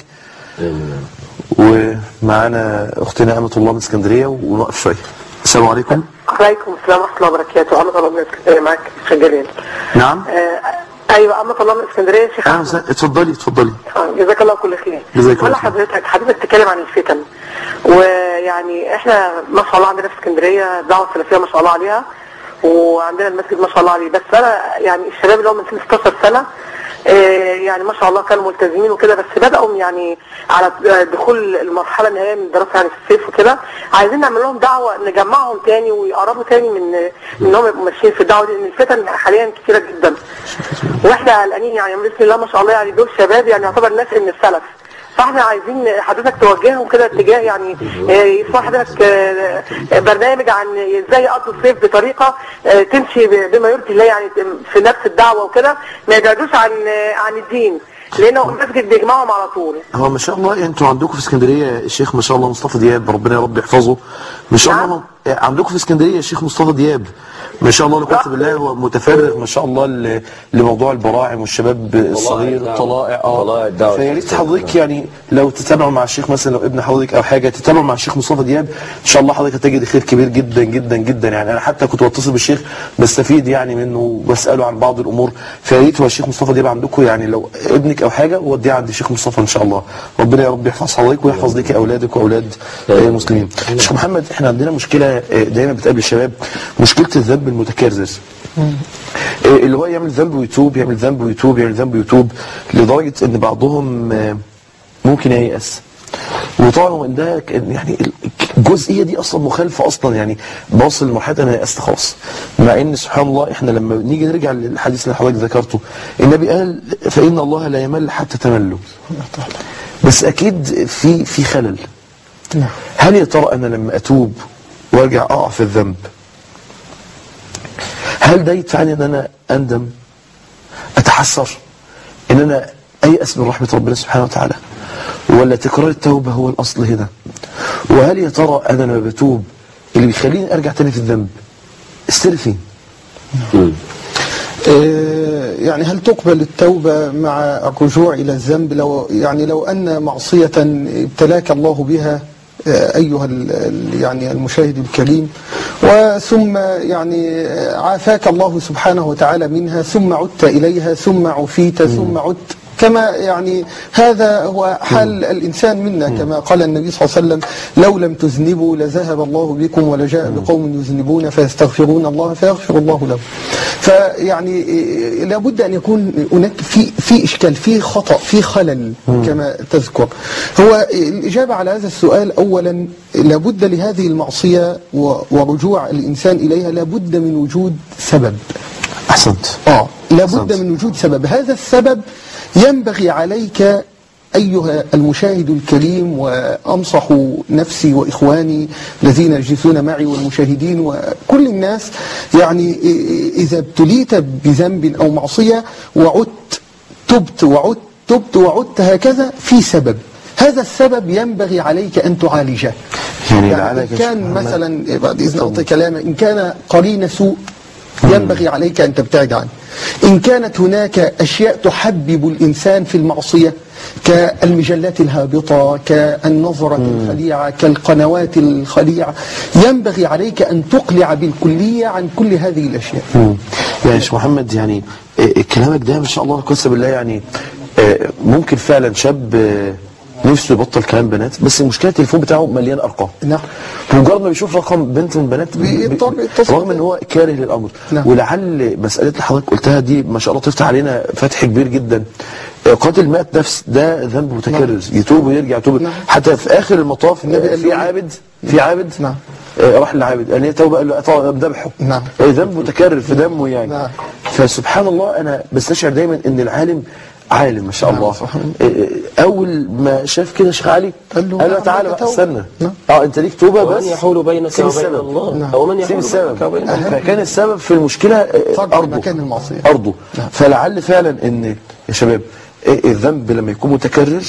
ومعانا اختنا امه الله من اسكندريه ونقف شويه السلام عليكم عليكم السلام ورحمة الله وبركاته أمة الله من اسكندرية معاك الشيخ جليل نعم آه أيوة أمة الله من اسكندرية يا شيخ اهلا أحمد وسهلا اتفضلي اتفضلي آه، جزاك الله كل خير جزاك الله ولا خير. حضرتك حضرتك تتكلم عن الفتن ويعني احنا ما شاء الله عندنا في اسكندرية دعوة سلفية ما شاء الله عليها وعندنا المسجد ما شاء الله عليه بس انا يعني الشباب اللي هم من سن 16 سنة آه، يعني ما شاء الله كانوا ملتزمين وكده بس بدأوا يعني على دخول المرحلة النهائية من الدراسة يعني في الصيف وكده عايزين نعمل لهم دعوة نجمعهم تاني ويقربوا تاني من من انهم يبقوا ماشيين في الدعوة دي لان الفتن حاليا كتيرة جدا واحنا قلقانين يعني بسم الله ما شاء الله يعني دول شباب يعني يعتبر ناس من السلف فاحنا عايزين حضرتك توجههم كده اتجاه يعني آه، يسمع حضرتك آه، آه، برنامج عن ازاي يقضوا الصيف بطريقه آه، تمشي ب- بما يرضي الله يعني في نفس الدعوه وكده ما يبعدوش عن آه، عن الدين لانه المسجد بيجمعهم على طول هو ما شاء الله انتوا عندكم في اسكندريه الشيخ ما شاء الله مصطفى دياب ربنا يا رب يحفظه ما شاء نعم. الله عندكم في اسكندريه الشيخ مصطفى دياب ما شاء الله لا قوه بالله هو متفرغ ما شاء الله ل- لموضوع البراعم والشباب الصغير الدعوة. الطلائع طلائع الدعوة. فيا ريت حضرتك يعني لو تتابعوا مع الشيخ مثلا لو ابن حضرتك او حاجه تتابعوا مع الشيخ مصطفى دياب ان شاء الله حضرتك هتجد خير كبير جدا جدا جدا يعني انا حتى كنت بتصل بالشيخ بستفيد يعني منه وبساله عن بعض الامور فيا ريت هو الشيخ مصطفى دياب عندكم يعني لو ابنك او حاجه وديه عند الشيخ مصطفى ان شاء الله ربنا يا رب يحفظ حضرتك ويحفظ لك اولادك واولاد آه، المسلمين شيخ محمد احنا عندنا مشكله آه، دايما بتقابل الشباب مشكله الذنب المتكرر آه، اللي هو يعمل ذنب ويتوب يعمل ذنب ويتوب يعمل ذنب ويتوب لدرجه ان بعضهم آه، ممكن ييأس وطبعا هو ده ك- يعني ال- الجزئيه دي اصلا مخالفه اصلا يعني بوصل لمرحله انا يأست خلاص مع ان سبحان الله احنا لما نيجي نرجع للحديث اللي حضرتك ذكرته النبي قال فان الله لا يمل حتى تملوا بس اكيد في في خلل نعم. هل يا ترى انا لما اتوب وارجع اقع في الذنب هل ده يدفعني ان انا اندم اتحسر ان انا ايأس من رحمة ربنا سبحانه وتعالى ولا تكرار التوبة هو الاصل هنا وهل يا ترى انا لما بتوب اللي بيخليني ارجع تاني في الذنب استلفين آه، يعني هل تقبل التوبة مع الرجوع إلى الذنب لو يعني لو أن معصية ابتلاك الله بها آه، أيها ال- ال- يعني المشاهد الكريم وثم يعني آه، عافاك الله سبحانه وتعالى منها ثم عدت إليها ثم عفيت ثم عدت كما يعني هذا هو حال الإنسان منا كما قال النبي صلى الله عليه وسلم لو لم تذنبوا لذهب الله بكم ولجاء بقوم يذنبون فيستغفرون الله فيغفر الله لهم فيعني إيه، لابد أن يكون هناك في في إشكال في خطأ في خلل كما تذكر هو الإجابة على هذا السؤال أولا لابد لهذه المعصية و- ورجوع الإنسان إليها لابد من وجود سبب احسنت آه لابد أحسنت. من وجود سبب هذا السبب ينبغي عليك أيها المشاهد الكريم وأنصح نفسي وإخواني الذين يجلسون معي والمشاهدين وكل الناس يعني إ- إذا ابتليت بذنب أو معصية وعدت تبت وعدت تبت وعدت هكذا في سبب هذا السبب ينبغي عليك أن تعالجه يعني يعني لعلك إن يا كان شيخ محمد- مثلا بعد إذن أعطي كلامه إن كان قرين سوء ينبغي عليك أن تبتعد عنه إن كانت هناك أشياء تحبب الإنسان في المعصية كالمجلات الهابطة كالنظرة الخليعة كالقنوات الخليعة ينبغي عليك أن تقلع بالكلية عن كل هذه الأشياء مم. يعني يا شيخ محمد يعني آه، كلامك ده ما شاء الله قسم بالله يعني آه، ممكن فعلا شاب آه، نفسه يبطل كلام بنات بس المشكله التليفون بتاعه مليان ارقام نعم مجرد ما بيشوف رقم بنت من البنات بي- بي- بيضطر يتصل رغم ان هو كاره للامر نعم. ولعل مساله اللي حضرتك قلتها دي ما شاء الله تفتح علينا فتح كبير جدا آه، قاتل مئة نفس ده ذنب متكرر يتوب ويرجع يتوب نعم. حتى في اخر المطاف النبي آه، قال في له- عابد في عابد نعم. آه، راح للعابد قال لي توبه قال له طبعا ذبحه نعم. آه، ذنب متكرر في دمه يعني نعم. فسبحان الله انا بستشعر دايما ان العالم عالم ما شاء نعم، الله سبحان آه، آه، اول ما شاف كده شيخ علي قال له قال له نعم، تعالى لك بقى توبة. استنى نعم. اه انت ليك توبه بس ومن يحول بينك سيب وبين السبب. الله نعم. أو من سيب يحول بينك السبب وبين الله فكان السبب في المشكله آه، ترك ارضه مكان المعصية. ارضه فلعل فعلا ان يا شباب آه، الذنب لما يكون متكرر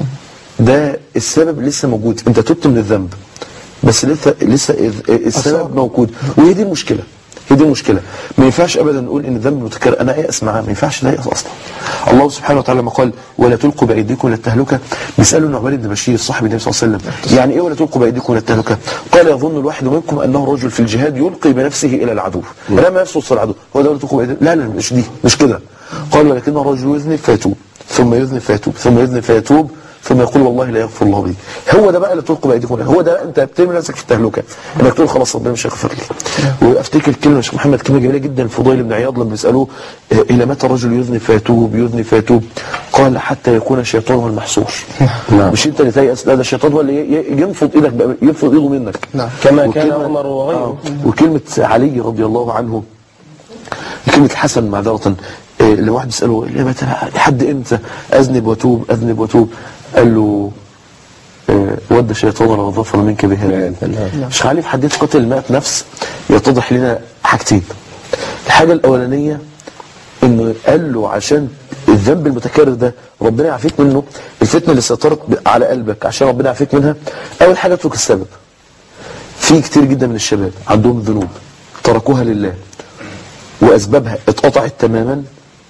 ده السبب لسه موجود انت تبت من الذنب بس لسه لسه الذ- السبب أصاب. موجود وهي دي المشكله هي دي المشكله ما ينفعش ابدا نقول ان الذنب متكرر انا ايأس معاه ما ينفعش ده يأس اصلا الله سبحانه وتعالى لما قال ولا تلقوا بايديكم الى التهلكه بيسالوا النعمان بن بشير صاحب النبي صلى الله عليه وسلم يعني ايه ولا تلقوا بايديكم الى التهلكه قال يظن الواحد منكم انه رجل في الجهاد يلقي بنفسه الى العدو رمى نفسه وسط العدو هو ده ولا تلقوا بايديكم لا لا مش دي مش كده قال ولكن الرجل يذنب فيتوب ثم يذنب فيتوب ثم يذنب فيتوب ثم يقول والله لا يغفر الله لي هو ده بقى اللي تلقوا بايديكم هو ده انت بترمي نفسك في التهلكه انك تقول خلاص ربنا مش هيغفر لي وافتكر كلمه يا شيخ محمد كلمه جميله جدا الفضيل بن عياض لما بيسالوه آه، الى متى الرجل يذنب فيتوب يذنب فيتوب قال حتى يكون الشيطان هو المحصور مش انت اللي تيأس لا ده الشيطان هو اللي ي- ي- ينفض ايدك بقى- ينفض ايده منك نعم. كما كان وكلمة- عمر وغيره آه. وكلمه علي رضي الله عنه كلمة الحسن معذرة إيه، لما واحد بيسأله يا متى لحد امتى أذنب وأتوب أذنب وأتوب قال له إيه، ود الشيطان لو ظفر منك بهذا مش علي في حديث قتل 100 نفس يتضح لنا حاجتين الحاجة الأولانية انه قال له عشان الذنب المتكرر ده ربنا يعافيك منه الفتنه اللي سيطرت ب- على قلبك عشان ربنا يعافيك منها اول حاجه اترك السبب في كتير جدا من الشباب عندهم ذنوب تركوها لله وأسبابها اتقطعت تماما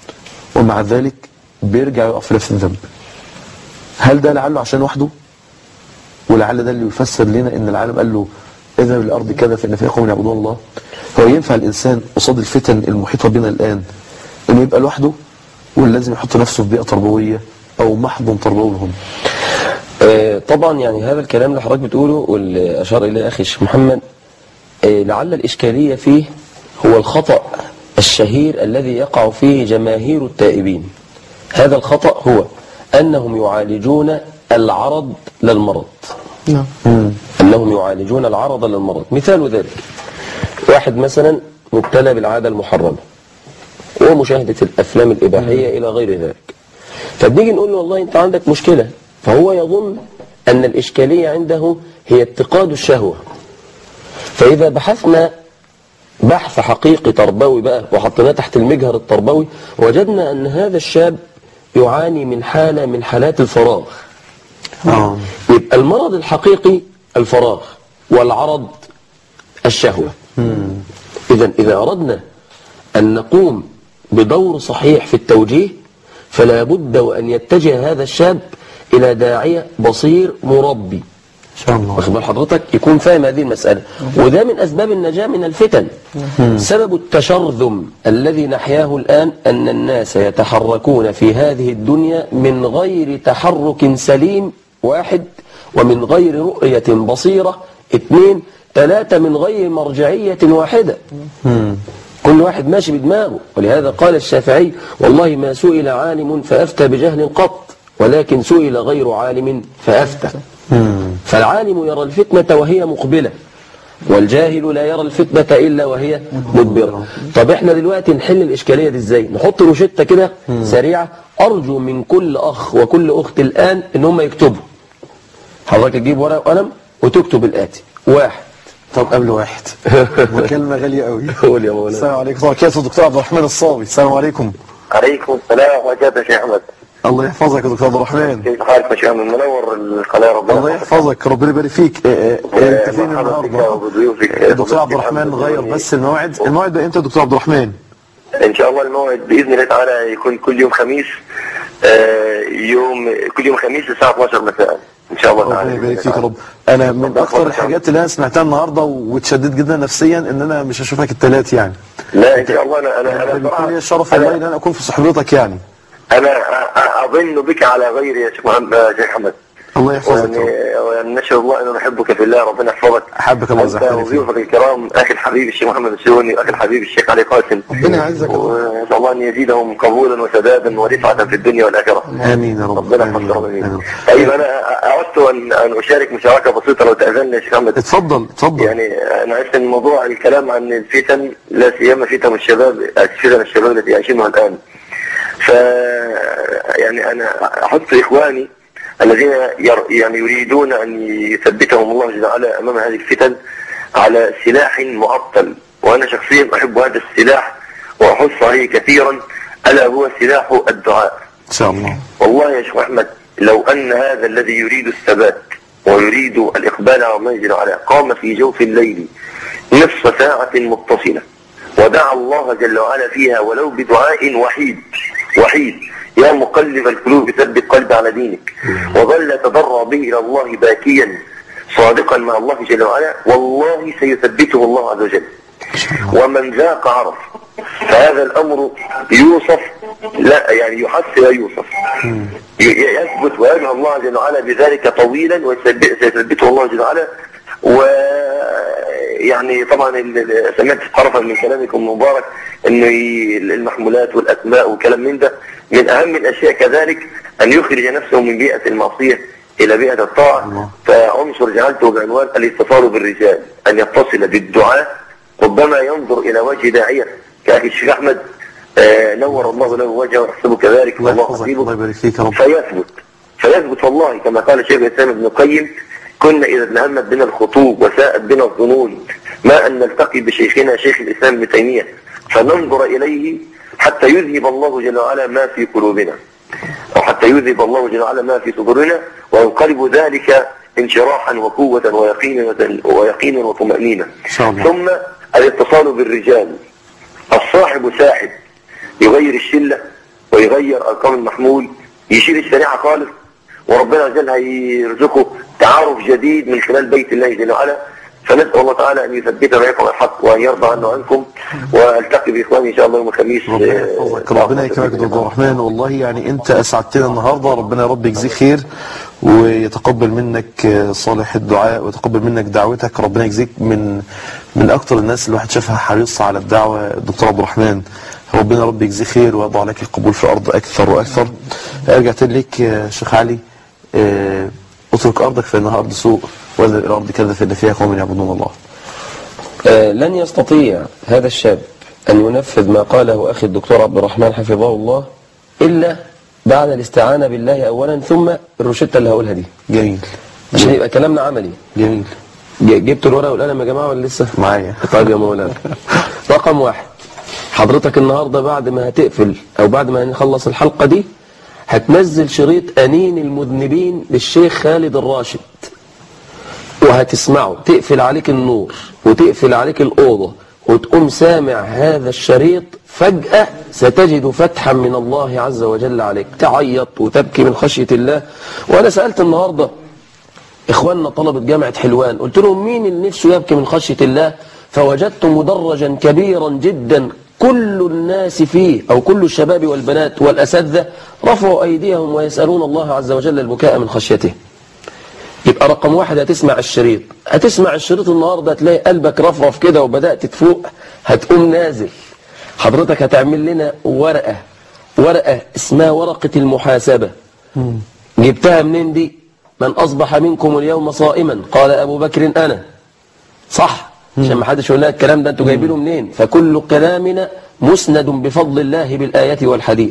ومع ذلك بيرجع يقع في نفس الذنب هل ده لعله عشان وحده ولعل ده اللي يفسر لنا ان العالم قال له اذهب الارض كذا فان فيها قوم يعبدون الله هو ينفع الانسان قصاد الفتن المحيطه بنا الان انه يبقى لوحده ولا لازم يحط نفسه في بيئه تربويه او محضن تربوي لهم آه، طبعا يعني هذا الكلام اللي حضرتك بتقوله واللي أشار إليه أخي الشيخ محمد آه، لعل الإشكالية فيه هو الخطأ الشهير الذي يقع فيه جماهير التائبين هذا الخطأ هو أنهم يعالجون العرض للمرض نعم أنهم يعالجون العرض للمرض مثال ذلك واحد مثلا مبتلى بالعادة المحرمة ومشاهدة الأفلام الإباحية إلى غير ذلك فبنيجي نقول له والله أنت عندك مشكلة فهو يظن أن الإشكالية عنده هي اتقاد الشهوة فإذا بحثنا بحث حقيقي تربوي بقى وحطيناه تحت المجهر التربوي وجدنا أن هذا الشاب يعاني من حالة من حالات الفراغ اه يبقى المرض الحقيقي الفراغ والعرض الشهوة إذا إذا أردنا أن نقوم بدور صحيح في التوجيه فلا بد وأن يتجه هذا الشاب إلى داعية بصير مربي ان شاء الله واخد بال حضرتك يكون فاهم هذه المسألة وده من أسباب النجاة من الفتن سبب التشرذم الذي نحياه الآن أن الناس يتحركون في هذه الدنيا من غير تحرك سليم واحد ومن غير رؤية بصيرة اثنين ثلاثة من غير مرجعية واحدة كل واحد ماشي بدماغه ولهذا قال الشافعي والله ما سئل عالم فأفتى بجهل قط ولكن سئل غير عالم فأفتى فالعالم يرى الفتنة وهي مقبلة والجاهل لا يرى الفتنة إلا وهي مدبرة طب احنا دلوقتي نحل الإشكالية دي ازاي نحط روشتة كده سريعة أرجو من كل أخ وكل أخت الآن إن هم يكتبوا حضرتك تجيب ورقة وقلم وتكتب الآتي واحد طب قبل واحد مكالمه غاليه قوي قول يا مولانا السلام عليكم ورحمه الله دكتور عبد الرحمن الصاوي السلام عليكم عليكم السلام وبركاته يا شيخ احمد الله يحفظك يا دكتور عبد الرحمن كيف حالك يا شيخ أحمد؟ منور القناه ربنا الله يحفظك ربنا يبارك فيك إيه إيه إيه، انت فين مرحبا بك النهارده وبضيوفك الدكتور عبد الرحمن غير بس الموعد الموعد ده امتى يا دكتور عبد الرحمن ان شاء الله الموعد باذن الله تعالى يكون كل يوم خميس آه، يوم كل يوم خميس الساعه 12 مساء ان شاء الله ربنا تعالى يبارك فيك يا رب انا من اكثر الحاجات اللي انا سمعتها النهارده واتشددت جدا نفسيا ان انا مش هشوفك الثلاث يعني لا ان شاء الله انا انا انا بيكون صراحة- لي الشرف والله ان انا انا اكون في صحبتك يعني انا أ- أ- اظن بك على غيري يا شيخ محمد يا شيخ احمد الله يحفظك يعني يا رب. يعني نشهد الله انه نحبك في الله ربنا يحفظك أحبك الله انت ويزحفظك فيه. وضيوفك الكرام اخي الحبيب الشيخ محمد السيوني واخي الحبيب الشيخ علي قاسم ربنا يعزك يا رب. ونسال الله ان يزيدهم قبولا وسدادا ورفعه في الدنيا والاخره امين يا رب ربنا آمين يا يحفظك رب. آمين. آمين. طيب انا اردت ان ان اشارك مشاركه بسيطه لو تاذن لي يا شيخ محمد اتفضل اتفضل يعني انا عرفت ان موضوع الكلام عن الفتن لا سيما فتن الشباب فتن الشباب التي يعيشونها الان ف يعني انا احث اخواني الذين ير... يعني يريدون ان يثبتهم الله جل وعلا امام هذه الفتن على سلاح معطل وانا شخصيا احب هذا السلاح واحث عليه كثيرا الا هو سلاح الدعاء ان شاء الله والله يا شيخ احمد لو ان هذا الذي يريد الثبات ويريد الاقبال على الله جل وعلا قام في جوف الليل نصف ساعة متصلة ودعا الله جل وعلا فيها ولو بدعاء وحيد وحيد يا مقلب القلوب ثبت قلبي على دينك وظل يتضرع به الى الله باكيا صادقا مع الله جل وعلا والله سيثبته الله عز وجل ومن ذاق عرف فهذا الامر يوصف لا يعني يحس لا يوصف ي- يثبت ويدعو الله جل وعلا بذلك طويلا وسيثبته الله جل وعلا ويعني طبعا ال- ال- سمعت طرفا من كلامكم مبارك انه ي- المحمولات والاسماء وكلام من ده من اهم الاشياء كذلك ان يخرج نفسه من بيئه المعصيه الى بيئه الطاعه فعنصر جعلته بعنوان الاتصال بالرجال ان يتصل بالدعاء ربما ينظر الى وجه داعيه كاخي الشيخ احمد آه، نور الله له وجهه ويحسبه كذلك الله والله يحفظك حسيبه الله يبارك فيك يا رب فيثبت فيثبت والله كما قال شيخ الاسلام ابن القيم كنا اذا همت بنا الخطوب وساءت بنا الظنون ما ان نلتقي بشيخنا شيخ الاسلام ابن تيميه فننظر اليه حتى يذهب الله جل وعلا ما في قلوبنا او حتى يذهب الله جل وعلا ما في صدورنا وينقلب ذلك انشراحا وقوه ويقينا ويقينا وطمانينه إن شاء الله. ثم الاتصال بالرجال الصاحب ساحب يغير الشلة ويغير أرقام المحمول يشيل الشريعة خالص وربنا عز وجل هيرزقه تعارف جديد من خلال بيت الله جل وعلا فنسأل الله تعالى أن يثبتنا معكم على الحق وأن يرضى عنا وعنكم والتقي بإخواني إن شاء الله يوم الخميس ربنا آه، يحفظك ربنا يكرمك يا دكتور الرحمن والله يعني انت اسعدتنا النهارده ربنا يا رب يجزيك خير ويتقبل منك آه، صالح الدعاء ويتقبل منك دعوتك ربنا يجزيك من من اكتر الناس اللي الواحد شافها حريصه على الدعوه الدكتور عبد الرحمن ربنا يا رب يجزيه خير ويضع لك القبول في الارض اكثر واكثر ارجع تاني لك يا شيخ علي آه، اترك ارضك فانها ارض سوء واذهب الى ارض كذا فان فيها قوم يعبدون الله آه، لن يستطيع هذا الشاب أن ينفذ ما قاله أخي الدكتور عبد الرحمن حفظه الله إلا بعد الاستعانة بالله أولا ثم الروشتة اللي هقولها دي جميل عشان يبقى كلامنا عملي جميل ج- جبتوا الورقة والقلم يا جماعة ولا لسه؟ معايا طيب يا مولانا رقم واحد حضرتك النهاردة بعد ما هتقفل أو بعد ما نخلص الحلقة دي هتنزل شريط أنين المذنبين للشيخ خالد الراشد وهتسمعه تقفل عليك النور وتقفل عليك الأوضة وتقوم سامع هذا الشريط فجأة ستجد فتحا من الله عز وجل عليك تعيط وتبكي من خشية الله وأنا سألت النهاردة إخواننا طلبة جامعة حلوان قلت لهم مين اللي نفسه يبكي من خشية الله فوجدت مدرجا كبيرا جدا كل الناس فيه أو كل الشباب والبنات والأساتذة رفعوا أيديهم ويسألون الله عز وجل البكاء من خشيته يبقى رقم واحد هتسمع الشريط هتسمع الشريط النهاردة هتلاقي قلبك رفرف كده وبدأت تفوق هتقوم نازل حضرتك هتعمل لنا ورقة ورقة اسمها ورقة المحاسبة جبتها منين دي من أصبح منكم اليوم صائما قال أبو بكر أنا صح عشان ما حدش يقول لك الكلام ده انتوا جايبينه منين فكل كلامنا مسند بفضل الله بالآيات والحديث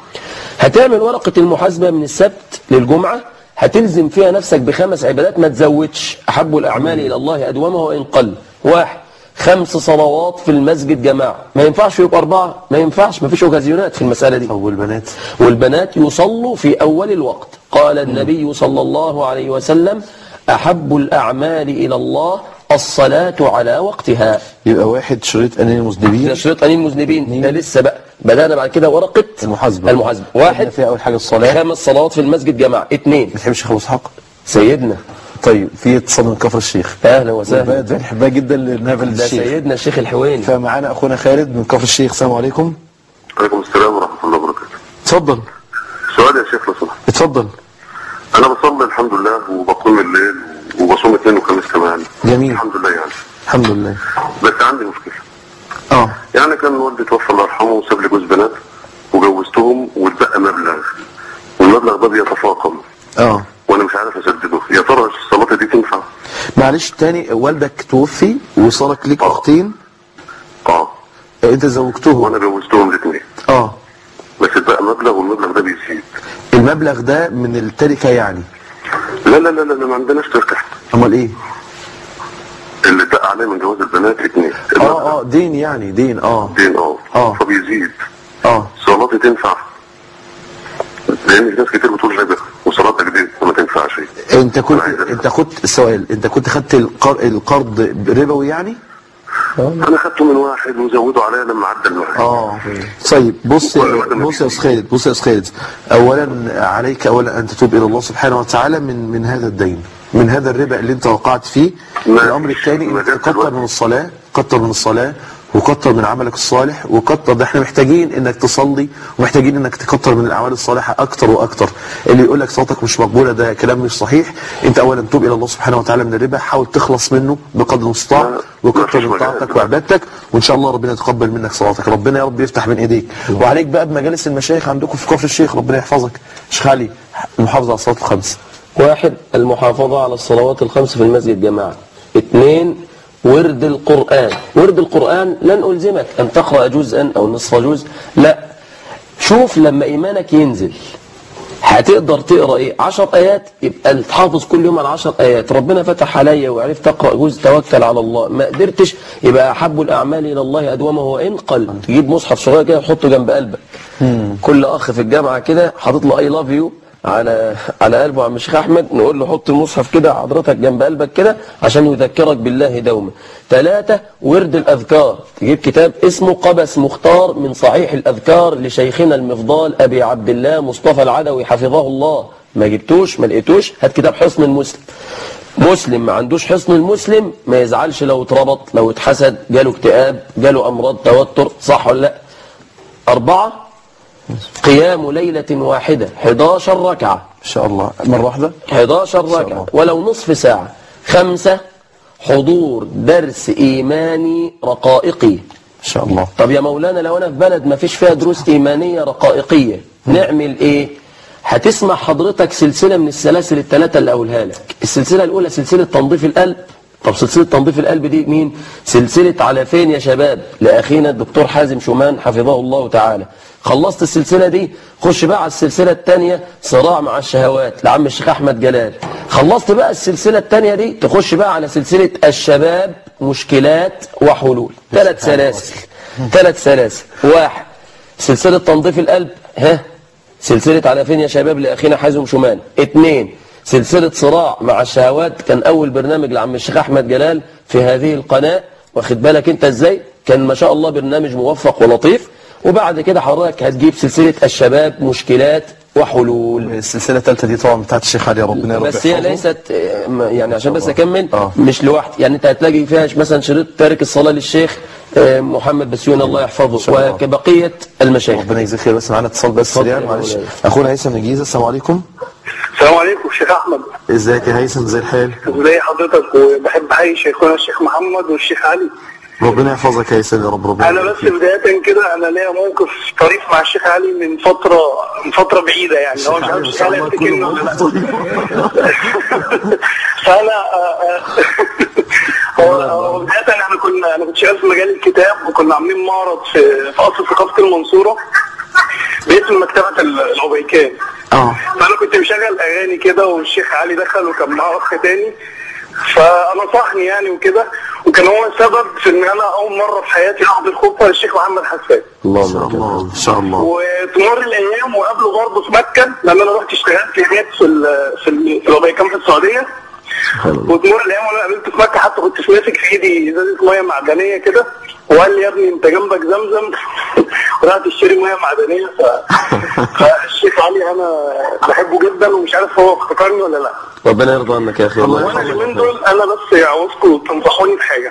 هتعمل ورقة المحاسبة من السبت للجمعة هتلزم فيها نفسك بخمس عبادات ما تزودش أحب الأعمال إلى الله أدومه وإن قل واحد خمس صلوات في المسجد جماعة ما ينفعش يبقى أربعة ما ينفعش ما فيش أوكازيونات في المسألة دي أو البنات والبنات يصلوا في أول الوقت قال النبي صلى الله عليه وسلم أحب الأعمال إلى الله الصلاة على وقتها يبقى واحد شريط أنين المذنبين ده شريط أنين مذنبين ده لسه بقى بدأنا بعد كده ورقة المحاسبة المحاسبة واحد فيها أول حاجة الصلاة خمس صلوات في المسجد جماعة اثنين بتحب الشيخ أبو إسحاق سيدنا طيب في اتصال من كفر الشيخ أهلا وسهلا البلد بنحبها جدا لأنها بلد ده الشيخ سيدنا الشيخ الحويني فمعانا أخونا خالد من كفر الشيخ السلام عليكم عليكم السلام ورحمة الله وبركاته اتفضل سؤال يا شيخ لو سمحت اتفضل أنا بصلي الحمد لله وبقوم الليل وبصوم اثنين وخميس كمان جميل. الحمد لله يعني الحمد لله بس عندي مشكلة اه يعني كان والدي توفى الله يرحمه وساب لي جوز بنات وجوزتهم واتبقى مبلغ والمبلغ ده بيتفاقم اه وانا مش عارف اسدده يا ترى الصلاة دي تنفع؟ معلش تاني والدك توفي وصارك ليك أختين اه آه، أنت زوجتهم وانا جوزتهم الاثنين اه بس اتبقى مبلغ والمبلغ ده بيزيد المبلغ ده من التركة يعني لا لا لا لا, لا ما عندناش تركة أمال إيه؟ اللي اتبقى عليه من جواز البنات اثنين اه اه دين يعني دين اه دين اه آه. فبيزيد اه صلاتي تنفع لان في ناس كتير بتقول ربا وصلاتك دي ما تنفعش انت كنت أنا عايز أفهم. انت خدت السؤال انت كنت خدت القر... القرض ربوي يعني انا خدته من واحد وزوده عليا لما عدى الواحد اه طيب بص بص يا استاذ خالد بص يا استاذ خالد اولا عليك اولا ان تتوب الى الله سبحانه وتعالى من من هذا الدين من هذا الربا اللي انت وقعت فيه ما الامر فيش. الثاني ما انك جاتش تكتر الوقت. من الصلاه كتر من الصلاه وكتر من عملك الصالح وكتر ده احنا محتاجين انك تصلي ومحتاجين انك تكتر من الاعمال الصالحه اكتر واكتر اللي يقول لك صلاتك مش مقبوله ده كلام مش صحيح انت اولا توب الى الله سبحانه وتعالى من الربا حاول تخلص منه بقدر المستطاع لا، ما وكتر فيش من مجال. طاعتك وعبادتك وان شاء الله ربنا يتقبل منك صلاتك ربنا يا رب يفتح من ايديك وعليك بقى بمجالس المشايخ عندكم في كفر الشيخ ربنا يحفظك شيخ علي المحافظه على الصلاه الخمس واحد المحافظة على الصلوات الخمس في المسجد جماعة اثنين ورد القرآن ورد القرآن لن ألزمك أن تقرأ جزءا أو نصف جزء لا شوف لما إيمانك ينزل هتقدر تقرأ إيه عشر آيات يبقى تحافظ كل يوم على عشر آيات ربنا فتح عليا وعرفت أقرأ جزء توكل على الله ما قدرتش يبقى أحب الأعمال إلى الله أدومه وإن قل تجيب مصحف صغير كده تحطه جنب قلبك كل أخ في الجامعة كده حاطط له أي لاف يو على على قلبه عم الشيخ احمد نقول له حط المصحف كده حضرتك جنب قلبك كده عشان يذكرك بالله دوما ثلاثة ورد الاذكار تجيب كتاب اسمه قبس مختار من صحيح الاذكار لشيخنا المفضال ابي عبد الله مصطفى العدوي حفظه الله ما جبتوش ما لقيتوش هات كتاب حصن المسلم مسلم ما عندوش حصن المسلم ما يزعلش لو اتربط لو اتحسد جاله اكتئاب جاله امراض توتر صح ولا لا أربعة قيام ليلة واحدة 11 ركعة ان شاء الله مره واحده 11 ركعة ولو نصف ساعة خمسة حضور درس إيماني رقائقي ان شاء الله طب يا مولانا لو أنا في بلد ما فيش فيها دروس إيمانية رقائقية نعمل إيه هتسمع حضرتك سلسلة من السلاسل الثلاثة اللي أقولها لك السلسلة الأولى سلسلة تنظيف القلب طب سلسلة تنظيف القلب دي مين سلسلة على فين يا شباب لأخينا الدكتور حازم شومان حفظه الله تعالى خلصت السلسلة دي خش بقى على السلسلة الثانية صراع مع الشهوات لعم الشيخ أحمد جلال خلصت بقى السلسلة الثانية دي تخش بقى على سلسلة الشباب مشكلات وحلول ثلاث سلاسل ثلاث سلاسل واحد سلسلة تنظيف القلب ها سلسلة على فين يا شباب لأخينا حازم شومان اثنين سلسلة صراع مع الشهوات كان أول برنامج لعم الشيخ أحمد جلال في هذه القناة واخد بالك أنت إزاي كان ما شاء الله برنامج موفق ولطيف وبعد كده حضرتك هتجيب سلسلة الشباب مشكلات وحلول السلسله الثالثه دي طبعا بتاعت الشيخ علي ربنا يا رب بس هي يحفظه. ليست آه، م- يعني عشان بس اكمل آه. مش لوحدي يعني انت هتلاقي فيها مثلا شريط تارك الصلاه للشيخ آه، محمد بسيون الله يحفظه شاء الله. وكبقيه المشايخ ربنا يجزيك خير بس معانا اتصال بس اتفضل سريع يا معلش مولانا. اخونا هيثم من الجيزه السلام عليكم السلام عليكم شيخ احمد ازيك يا هيثم زي الحال ازي حضرتك وبحب احيي شيخنا الشيخ محمد والشيخ علي ربنا يحفظك يا هيثم يا رب ربنا انا يبارك بس فيك. بدايه كده انا ليا موقف طريف مع الشيخ علي من فتره من فتره بعيده يعني هو مش عارف ما الشيخ شاء علي الله يفتكرني كله ولا لا موقف طيب فانا آه، آه، هو هو بدايه احنا كنا انا كنت شغال في مجال الكتاب وكنا عاملين معرض في في قصر ثقافه المنصوره باسم مكتبه العبيكان اه فانا كنت مشغل اغاني كده والشيخ علي دخل وكان معاه اخ تاني فنصحني يعني وكده وكان هو السبب في ان انا اول مره في حياتي احضر خطبه للشيخ محمد حسان ان اللهم شاء لك الله الحمد. ان شاء الله وتمر الايام وقابله برضه في مكه لان انا رحت اشتغلت هناك في ال في ال في الأوبيكان في السعوديه وتمر الايام وانا قابلته في مكه حتى كنت ماسك في ايدي ازازه ميه معدنيه كده وقال لي يا ابني انت جنبك زمزم ورحت اشتري ميه معدنيه ف... فالشيخ علي انا بحبه جدا ومش عارف هو افتكرني ولا لا ربنا يرضى عنك يا اخي الله وانا يحفظك. اليومين دول انا بس عاوزكم تنصحوني بحاجه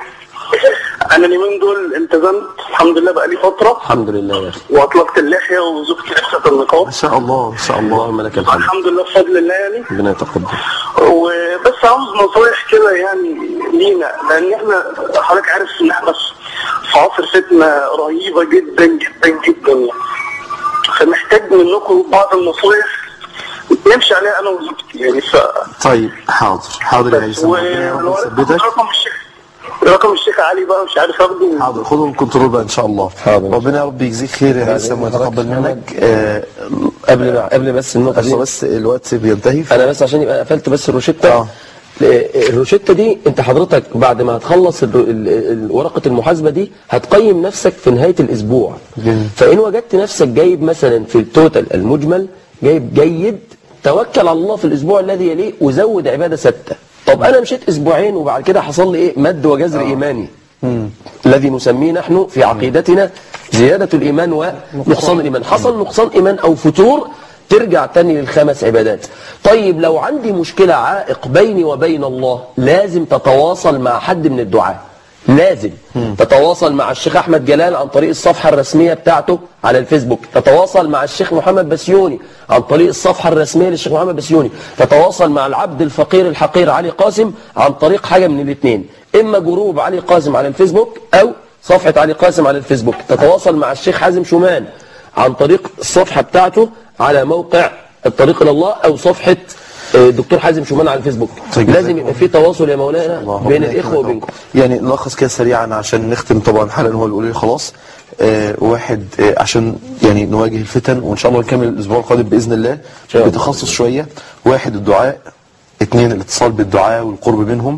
انا اليومين دول التزمت الحمد لله بقالي فتره الحمد لله يا اخي واطلقت اللحيه وزوجتي لبست النقاب ان شاء الله ان شاء الله اللهم لك الحمد الحمد لله بفضل الله يعني ربنا يتقبل وبس عاوز نصايح كده يعني لينا لان احنا حضرتك عارف ان احنا في عصر فتنه رهيبه جدا جدا جدا يعني فمحتاج منكم بعض النصايح نمشي عليها انا وزوجتي يعني ف طيب حاضر حاضر يا هيثم ربنا يا رب يثبتك رقم الشيخ رقم الشيخ علي بقى مش عارف اخده حاضر خدهم كنترول بقى ان شاء الله حاضر. ربنا يا رب يجزيك خير يا هيثم ويتقبل منك آه، قبل ما قبل بس النقطه بس دي بس الوقت بينتهي ف- انا بس عشان يبقى قفلت بس الروشته آه. الروشته دي انت حضرتك بعد ما هتخلص ال- ال- ال- ورقه المحاسبه دي هتقيم نفسك في نهايه الاسبوع جميل. فان وجدت نفسك جايب مثلا في التوتال المجمل جايب جيد توكل على الله في الاسبوع الذي يليه وزود عباده سته طب انا مشيت اسبوعين وبعد كده حصل لي ايه مد وجزر ايماني الذي نسميه نحن في عقيدتنا زيادة الإيمان ونقصان الإيمان حصل نقصان إيمان أو فتور ترجع تاني للخمس عبادات طيب لو عندي مشكلة عائق بيني وبين الله لازم تتواصل مع حد من الدعاء لازم تتواصل مع الشيخ أحمد جلال عن طريق الصفحة الرسمية بتاعته على الفيسبوك تتواصل مع الشيخ محمد بسيوني عن طريق الصفحة الرسمية للشيخ محمد بسيوني تتواصل مع العبد الفقير الحقير علي قاسم عن طريق حاجة من الاثنين إما جروب علي قاسم على الفيسبوك أو صفحة علي قاسم على الفيسبوك تتواصل مع الشيخ حازم شومان عن طريق الصفحة بتاعته على موقع الطريق إلى الله أو صفحة آه، دكتور حازم شومان على الفيسبوك طيب، لازم جزاكم يبقى في تواصل يا مولانا الله بين ربنا الإخوة يكرمك. وبينكم يعني نلخص كده سريعا عشان نختم طبعا الحلقه هو اللي قولي خلاص آه واحد آه عشان يعني نواجه الفتن وان شاء الله نكمل الاسبوع القادم باذن الله شاء الله. بتخصص شويه واحد الدعاء اثنين الاتصال بالدعاء والقرب منهم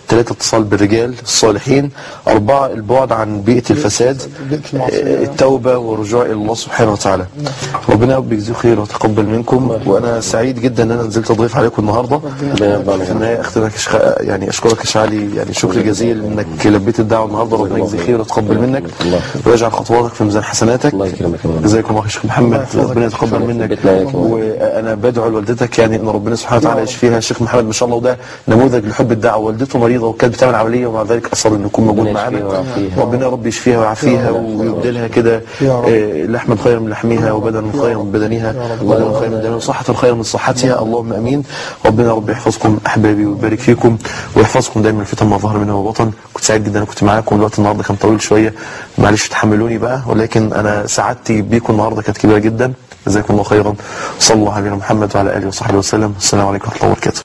ثلاثة اتصال بالرجال الصالحين أربعة البعد عن بيئة الفساد بيئة المعصية. آه، التوبة والرجوع إلى الله سبحانه وتعالى ربنا يا رب يجزيه خير ويتقبل منكم وأنا سعيد جدا أن أنا نزلت أضيف عليكم النهاردة ربنا يرضى عنك. في النهاية أختمك شخ... يعني أشكرك يا شعلي يعني شكر جزيل إنك لبيت الدعوة النهاردة ربنا يجزيه خير ويتقبل منك الله. ويجعل خطواتك في ميزان حسناتك الله يكرمك يا رب. جزاكم الله خير شيخ محمد ربنا يتقبل منك بيتنا يا كريم. وانا بدعو لوالدتك يعني ان ربنا سبحانه وتعالى يشفيها الشيخ محمد ما شاء الله وده نموذج لحب الدعوه والدته مريضه وكانت بتعمل عمليه ومع ذلك اصر انه يكون موجود ربنا معانا يشفيها ويعافيها. ربنا يا رب يشفيها ويعافيها ويبدلها كده يا رب. آه، لحما خيرا من لحمها وبدنا خيرا من بدنها وبدنا خيرا من بدنها وصحة خيرا من صحتها اللهم امين ربنا يا رب يحفظكم احبابي ويبارك فيكم ويحفظكم دايما الفتن ما ظهر منها وبطن كنت سعيد جدا انا كنت معاكم الوقت النهارده كان طويل شويه معلش تحملوني بقى ولكن انا سعادتي بيكم النهارده كانت كبيره جدا جزاكم الله خيرا صلى الله على نبينا محمد وعلى اله وصحبه وسلم السلام عليكم ورحمه الله وبركاته